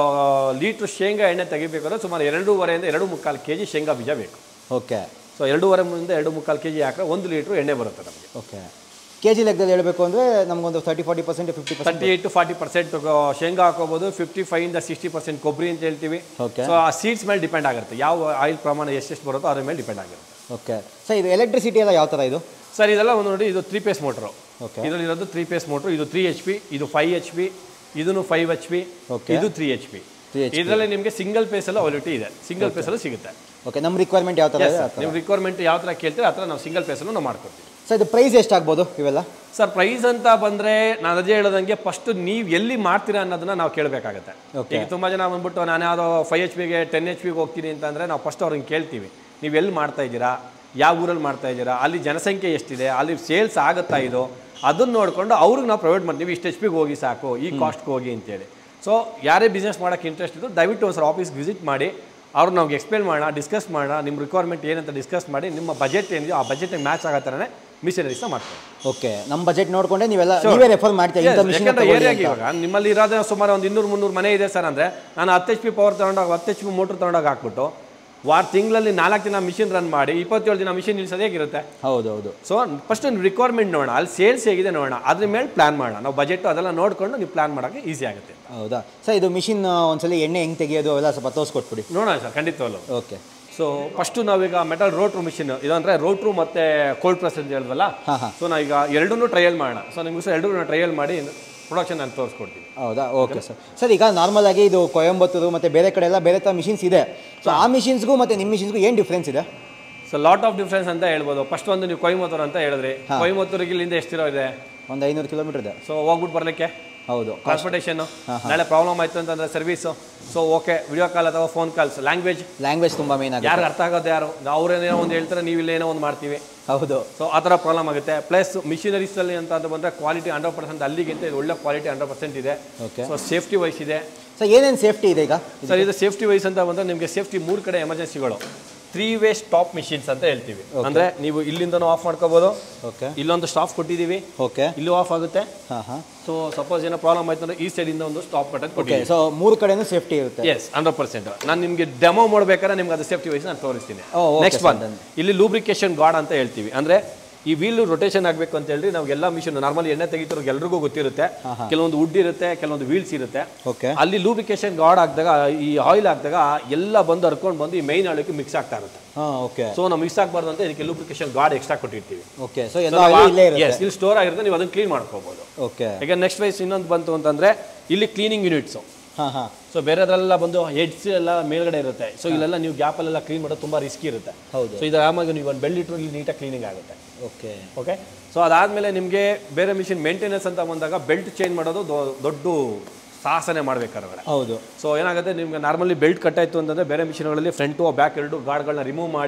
ಲೀಟ್ರ್ ಶೇಂಗಾ ಎಣ್ಣೆ ತೆಗಿಬೇಕಾದ್ರೆ ಸುಮಾರು ಎರಡೂವರೆಯಿಂದ ಎರಡು ಮುಕ್ಕಾಲು ಕೆ ಜಿ ಶೇಂಗಾ ಬೀಜ ಬೇಕು ಓಕೆ ಸೊ ಎರಡೂವರೆ ಮುಂದೆ ಎರಡು ಮುಕ್ಕಾಲು ಕೆ ಜಿ ಹಾಕಿದ್ರೆ ಒಂದು ಲೀಟ್ರ್ ಎಣ್ಣೆ ಬರುತ್ತೆ ನಮಗೆ ಓಕೆ ಕೆ ಜಿ ಲೆಕ್ಕದಲ್ಲಿ ಹೇಳಬೇಕು ಅಂದರೆ ನಮಗೊಂದು thirty forty percent fifty percent thirty eight to forty percent ಶೇಂಗಾ ಹಾಕೋಬೋದು ಫಿಫ್ಟಿ ಫೈವಿಂದ ಸಿಕ್ಸ್ಟಿ ಪರ್ಸೆಂಟ್ ಕೊಬ್ಬರಿ ಅಂತ ಹೇಳ್ತೀವಿ Okay. ಸೊ ಆ ಸೀಡ್ಸ್ ಮೇಲೆ ಡಿಪೆಂಡ್ ಆಗುತ್ತೆ ಯಾವ ಆಯಿಲ್ ಪ್ರಮಾಣ ಎಷ್ಟೆಷ್ಟು ಬರುತ್ತೋ ಅದ್ರ ಮೇಲೆ ಡಿಪೆಂಡ್ ಆಗಿರುತ್ತೆ ಓಕೆ ಸರ್ ಇದು ಎಲೆಕ್ಟ್ರಿಸಿಟಿ ಎಲ್ಲ ಯಾವ ಥರ ಇದು ಸರ್ ಇದೆಲ್ಲ ಒಂದು ನೋಡಿ ಇದು ತ್ರೀ ಪೇಸ್ ಮೋಟ್ರು Okay. ಇದರಲ್ಲಿ ಇರೋದು ತ್ರೀ ಪೇಸ್ ಮೋಟ್ರು ಇದು ತ್ರೀ ಎಚ್ ಪಿ ಇದು ಫೈವ್ ಎಚ್ ಪಿ ಇದನ್ನು ಫೈವ್ ಎಚ್ ಪಿ Okay. ಇದು ತ್ರೀ ಎಚ್ ಪಿ 3 HP. ಇದರಲ್ಲಿ ನಿಮಗೆ ಸಿಂಗಲ್ ಪೇಸಲ್ಲಿ ಅವೈಲಿಟಿ ಇದೆ ಸಿಂಗಲ್ ಪೇಸಲ್ಲೂ ಸಿಗುತ್ತೆ ಓಕೆ ನಮ್ಮ ರಿಕ್ವೈರ್ಮೆಂಟ್ ಯಾವ ಥರ Yes, ಇದೆ sir. ಆ ಥರ ನೀವು ರಿಕ್ವೈರ್ಮೆಂಟ್ ಯಾವ ಥರ ಕೇಳ್ತೀರಾ ಆ ಥರ ನಾವು ಸಿಂಗಲ್ ಪೇಸಲ್ಲೂ ನಾವು ಮಾಡ್ಕೊಡ್ತೀವಿ ಸರ್ ಇದು ಪ್ರೈಸ್ ಎಷ್ಟಾಗ್ಬೋದು ಇವೆಲ್ಲ ಸರ್ ಪ್ರೈಸ್ ಅಂತ ಬಂದರೆ ನಾನು ಅದೇ ಹೇಳೋದಂಗೆ ಫಸ್ಟ್ ನೀವು ಎಲ್ಲಿ ಮಾಡ್ತೀರಾ ಅನ್ನೋದನ್ನ ನಾವು ಕೇಳಬೇಕಾಗತ್ತೆ Okay. ಈಗ ತುಂಬ ಜನ ಬಂದ್ಬಿಟ್ಟು ನಾನು ಯಾವುದೋ ಫೈವ್ ಎಚ್ ಪಿಗೆ ಟೆನ್ ಎಚ್ ಪಿಗೆ ಹೋಗ್ತೀನಿ ಅಂತಂದರೆ ನಾವು ಫಸ್ಟ್ ಅವ್ರನ್ನ ಕೇಳ್ತೀವಿ ನೀವು ಎಲ್ಲಿ ಮಾಡ್ತಾ ಇದ್ದೀರಾ ಯಾವ ಊರಲ್ಲಿ ಮಾಡ್ತಾ ಇದ್ದೀರಾ ಅಲ್ಲಿ ಜನಸಂಖ್ಯೆ ಎಷ್ಟಿದೆ ಅಲ್ಲಿ ಸೇಲ್ಸ್ ಆಗುತ್ತಾ ಇದು ಅದನ್ನ ನೋಡಿಕೊಂಡು ಅವ್ರಿಗೆ ನಾವು ಪ್ರೊವೈಡ್ ಮಾಡ್ತೀವಿ ಇಷ್ಟು ಎಚ್ ಪಿಗೆ ಹೋಗಿ ಸಾಕು ಈ ಕಾಸ್ಟ್ಗೆ ಹೋಗಿ ಅಂತೇಳಿ ಸೊ ಯಾರೇ ಬಿಸ್ನೆಸ್ ಮಾಡೋಕ್ಕೆ ಇಂಟ್ರೆಸ್ಟ್ ಇದ್ದು ದಯವಿಟ್ಟು ಒಂದು ಸರ್ ಆಫೀಸ್ಗೆ ವಿಸಿಟ್ ಮಾಡಿ ಅವ್ರು ನಾವು ಎಕ್ಸ್ಪ್ಲೇನ್ ಮಾಡೋಣ ಡಿಸ್ಕಸ್ ಮಾಡೋಣ ನಿಮ್ಮ ರಿಕ್ವೈರ್ಮೆಂಟ್ ಏನಂತ ಡಿಸ್ಕಸ್ ಮಾಡಿ ನಿಮ್ಮ ಬಜೆಟ್ ಏನಿದೆಯೋ ಆ ಬಜೆಟ್ಗೆ ಮ್ಯಾಚ್ ಆಗೋ ಥರನೇ ಮಿಷನರೀಸ್ನ ಮಾಡ್ತೀವಿ ಓಕೆ ನಮ್ಮ ಬಜೆಟ್ ನೋಡ್ಕೊಂಡೆ ನೀವೆಲ್ಲ ನೀವೇ ರೆಫರ್ ಮಾಡ್ತೀರಾ ಇಂಥ Yes, ಮಿಷಿನ್ ಯಾಕಂದ್ರೆ ಏರಿಯಾಗೆ ಇವಾಗ ನಿಮ್ಮಲ್ಲಿ ಇರೋದೇ ಸುಮಾರು ಒಂದು ಇನ್ನೂರು ಮುನ್ನೂರು ಮನೆ ಇದೆ ಸರ್ ಅಂದರೆ ನಾನು ಹತ್ತು ಎಚ್ ಪಿ ಪವರ್ ತೊಗೊಂಡಾಗ ಹತ್ತು ಎಚ್ ಪಿ ಮೋಟ್ರ್ ತೊಗೊಂಡಾಗ ಹಾಕ್ಬಿಟ್ಟು ವಾರ ತಿಂಗಳಲ್ಲಿ ನಾಲ್ಕು ದಿನ ಮಿಷಿನ್ ರನ್ ಮಾಡಿ ಇಪ್ಪತ್ತೇಳು ದಿನ ಮಿಷಿನ್ ನಿಲ್ಸೋದು ಹೇಗಿರುತ್ತೆ ಹೌದು ಹೌದು ಸೊ ಫಸ್ಟ್ ರಿಕ್ವೈರ್ಮೆಂಟ್ ನೋಡೋಣ ಅಲ್ಲಿ ಸೇಲ್ಸ್ ಹೇಗಿದೆ ನೋಡೋಣ ಅದ್ರ ಮೇಲೆ ಪ್ಲಾನ್ ಮಾಡೋಣ ನಾವು ಬಜೆಟ್ ಅದೆಲ್ಲ ನೋಡ್ಕೊಂಡು ನೀವು ಪ್ಲಾನ್ ಮಾಡೋಕ್ಕೆ ಈಸಿ ಆಗುತ್ತೆ ಹೌದಾ ಸರ್ ಇದು ಮಿಷಿನ್ ಒಂದ್ಸಲಿ ಎಣ್ಣೆ ಹೆಂಗೆ ತೆಗಿಯೋದು ಅವೆಲ್ಲ ಸ್ವಲ್ಪ ತೋರಿಸ್ಕೊಟ್ಬಿಡಿ ನೋಡೋಣ ಸರ್ ಖಂಡಿತವಲ್ಲ ಓಕೆ ಸೊ ಫಸ್ಟು ನಾವೀಗ ಮೆಟಲ್ ರೋಟ್ರು ಮಿಷಿನ್ ಇದಂದ್ರೆ ರೋಟ್ರು ಮತ್ತೆ ಕೋಲ್ಡ್ ಪ್ರೆಸ್ ಅಂತ ಹೇಳಿದ್ವಲ್ಲ ಹಾಂ ಹಾಂ ಸೊ ನಾವೀಗ ಎರಡನ್ನೂ ಟ್ರಯಲ್ ಮಾಡೋಣ ಸೊ ನಿಮ್ಗೆ ಸರ್ ಎರಡನ್ನೂ ಟ್ರಯಲ್ ಮಾಡಿ ಪ್ರೊಡಕ್ಷನ್ ನಾನು ತೋರಿಸ್ಕೊಡ್ತೀನಿ ಹೌದಾ ಓಕೆ ಸರ್ ಸರ್ ಈಗ ನಾರ್ಮಲ್ ಆಗಿ ಇದು ಕೊಯಂಬತ್ತೂರು ಮತ್ತು ಬೇರೆ ಕಡೆ ಎಲ್ಲ ಬೇರೆ ಥರ ಮಿಷಿನ್ಸ್ ಇದೆ ಸೊ ಆ ಮಿಷಿನ್ಸ್ಗೂ ಮತ್ತು ನಿಮ್ಮ ಮಿಷಿನ್ಸ್ಗೂ ಏನು ಡಿಫ್ರೆನ್ಸ್ ಇದೆ ಸೊ ಲಾಟ್ ಆಫ್ ಡಿಫ್ರೆನ್ಸ್ ಅಂತ ಹೇಳ್ಬೋದು ಫಸ್ಟ್ ಒಂದು ನೀವು ಕೊಯಮತ್ತೂರು ಅಂತ ಹೇಳಿದ್ರಿ ಕೊಯಮತ್ತೂರಿಗೆ ಇಲ್ಲಿಂದ ಎಷ್ಟಿರೋ ಇದೆ ಒಂದು ಐನೂರು ಕಿಲೋಮೀಟರ್ ಇದೆ ಸೊ ಹೋಗ್ಬಿಟ್ಟು ಬರಲಿಕ್ಕೆ ಹೌದು ಟ್ರಾನ್ಸ್ಪೋರ್ಟೇಷನ್ ನಾಳೆ ಪ್ರಾಬ್ಲಮ್ ಆಯ್ತು ಅಂತಂದ್ರೆ service so okay video call ಅಥವಾ ಫೋನ್ ಕಾಲ್ಸ್ ಲ್ಯಾಂಗ್ವೇಜ್ ಲ್ಯಾಂಗ್ವೇಜ್ ತುಂಬ ಮೇನ್ ಆಗುತ್ತೆ ಯಾರು ಅರ್ಥ ಆಗೋದು ಯಾರು ಅವ್ರೇನೇನೋ ಒಂದು ಹೇಳ್ತಾರೆ ನೀವು ಇಲ್ಲೇನೋ ಒಂದು ಮಾಡ್ತೀವಿ ಹೌದು ಸೊ ಆ ಥರ ಪ್ರಾಬ್ಲಮ್ ಆಗುತ್ತೆ ಪ್ಲಸ್ ಮಿಷಿನರೀಸಲ್ಲಿ ಅಂತ ಅಂತ ಬಂದರೆ ಕ್ವಾಲಿಟಿ ಹಂಡ್ರೆಡ್ ಪರ್ಸೆಂಟ್ ಅಲ್ಲಿಗಿಂತ ಇದು ಒಳ್ಳೆ ಕ್ವಾಲಿಟಿ ಹಂಡ್ರೆಡ್ ಪರ್ಸೆಂಟ್ ಇದೆ Okay. ಸೊ ಸೇಫ್ಟಿ ವೈಸ್ ಇದೆ ಸರ್ ಏನೇನು ಸೇಫ್ಟಿ ಇದೆ ಈಗ ಸರ್ ಇದು ಸೇಫ್ಟಿ ವೈಸ್ ಅಂತ ಬಂದರೆ ನಿಮಗೆ ಸೇಫ್ಟಿ ಮೂರು ಕಡೆ ಎಮರ್ಜೆನ್ಸಿಗಳು ತ್ರೀ ವೇ ಸ್ಟಾಪ್ ಮಿಷಿನ್ಸ್ ಅಂತ ಹೇಳ್ತೀವಿ ಅಂದರೆ ನೀವು ಇಲ್ಲಿಂದನೂ ಆಫ್ ಮಾಡ್ಕೋಬೋದು ಓಕೆ ಇಲ್ಲೊಂದು ಸ್ಟಾಪ್ ಕೊಟ್ಟಿದ್ದೀವಿ ಓಕೆ ಇಲ್ಲೂ ಆಫ್ ಆಗುತ್ತೆ ಹಾಂ ಹಾಂ ಸೊ ಸಪೋಸ್ ಏನೋ ಪ್ರಾಬ್ಲಮ್ ಆಯ್ತು ಅಂದ್ರೆ ಈ ಸೈಡಿಂದ ಒಂದು ಸ್ಟಾಪ್ ಬಟನ್ ಓಕೆ ಕೊಟ್ಟಿದ್ದೀವಿ ಸೊ ಮೂರು ಕಡೆನೂ ಸೇಫ್ಟಿ ಇರುತ್ತೆ ಎಸ್ ಹಂಡ್ರೆಡ್ ಪರ್ಸೆಂಟ್ ನಾನು ನಿಮಗೆ ಡೆಮೋ ಮಾಡ್ಬೇಕಾದ್ರೆ ನಿಮ್ಗೆ ಅದು ಸೇಫ್ಟಿ ವೈಸ್ ನಾನು ತೋರಿಸ್ತೀನಿ oh, okay next sir, one done. ಇಲ್ಲಿ ಲೂಬ್ರಿಕೇಶನ್ ಗಾರ್ಡ್ ಅಂತ ಹೇಳ್ತೀವಿ ಅಂದ್ರೆ ಈ ವೀಲ್ ರೊಟೇಷನ್ ಆಗಬೇಕು ಅಂತ ಹೇಳಿ ನಾವು ಎಲ್ಲ ಮಿಷನ್ ನಾರ್ಮಲಿ ಎಣ್ಣೆ ತೆಗಿತಿರೋ ಎಲ್ರಿಗೂ ಗೊತ್ತಿರುತ್ತೆ ಕೆಲವೊಂದು ವುಡ್ ಇರುತ್ತೆ ಕೆಲವೊಂದು ವೀಲ್ಸ್ ಇರುತ್ತೆ ಓಕೆ ಅಲ್ಲಿ ಲೂಬ್ರಿಕೇಶನ್ ಗಾರ್ಡ್ ಹಾಕಿದಾಗ ಈ ಆಯಿಲ್ ಹಾಕಿದಾಗ ಎಲ್ಲ ಬಂದು ಹರ್ಕೊಂಡು ಬಂದು ಈ ಮೈನ್ ಆಳಿಗೆ ಮಿಕ್ಸ್ ಆಗ್ತಾ ಇರುತ್ತೆ ಹಾಂ ಓಕೆ ಸೊ ನಾವು ಮಿಕ್ಸ್ ಆಗಬಾರ್ದು ಅಂತ ಇದಕ್ಕೆ ಲೂಬ್ರಿಕೇಶನ್ ಗಾರ್ಡ್ ಎಕ್ಸ್ಟ್ರಾ ಕೊಟ್ಟಿರ್ತೀವಿ ಓಕೆ ಸೊ ಎಲ್ಲ ಆಯಿಲ್ ಇಲ್ಲೇ ಇರುತ್ತೆ ಎಸ್ ಇಲ್ಲಿ ಸ್ಟೋರ್ ಆಗಿರುತ್ತೆ ನೀವು ಅದನ್ನ ಕ್ಲೀನ್ ಮಾಡ್ಕೋಬಹುದು ಓಕೆ ಈಗ ನೆಕ್ಸ್ಟ್ ವೈಸ್ ಇನ್ನೊಂದು ಬಂತು ಅಂತಂದ್ರೆ ಇಲ್ಲಿ ಕ್ಲೀನಿಂಗ್ ಯೂನಿಟ್ಸು ಹಾಂ ಹಾಂ ಸೊ ಬೇರೆದ್ರೆಲ್ಲ ಬಂದು ಹೆಡ್ಸ್ ಎಲ್ಲ ಮೇಲ್ಗಡೆ ಇರುತ್ತೆ ಸೊ ಇಲ್ಲೆಲ್ಲ ನೀವು ಗ್ಯಾಪಲ್ಲೆಲ್ಲ ಕ್ಲೀನ್ ಮಾಡೋದು ತುಂಬ ರಿಸ್ಕಿ ಇರುತ್ತೆ ಹೌದು ಸೊ ಇದು ಆರಾಮಾಗಿ ನೀವು ಒಂದು ಬೆಳ್ಳಿಟ್ರು ಇಲ್ಲಿ ನೀಟಾಗಿ ಕ್ಲೀನಿಂಗ್ ಆಗುತ್ತೆ ಓಕೆ ಓಕೆ ಸೊ ಅದಾದಮೇಲೆ ನಿಮಗೆ ಬೇರೆ ಮಿಷಿನ್ ಮೇಂಟೆನೆನ್ಸ್ ಅಂತ ಬಂದಾಗ ಬೆಲ್ಟ್ ಚೇಂಜ್ ಮಾಡೋದು ದೊ- ದೊಡ್ಡ ಸಾಹಸನೆ ಮಾಡ್ಬೇಕಾದ್ರೆ ಹೌದು ಸೊ ಏನಾಗುತ್ತೆ ನಿಮ್ಗೆ ನಾರ್ಮಲಿ ಬೆಲ್ಟ್ ಕಟ್ಟಾಯಿತು ಅಂತಂದರೆ ಬೇರೆ ಮಿಷಿನ್ಗಳಲ್ಲಿ ಫ್ರಂಟು ಬ್ಯಾಕ್ ಎರಡು ಗಾರ್ಡ್ಗಳನ್ನ ರಿಮೂವ್ ಮಾಡಿ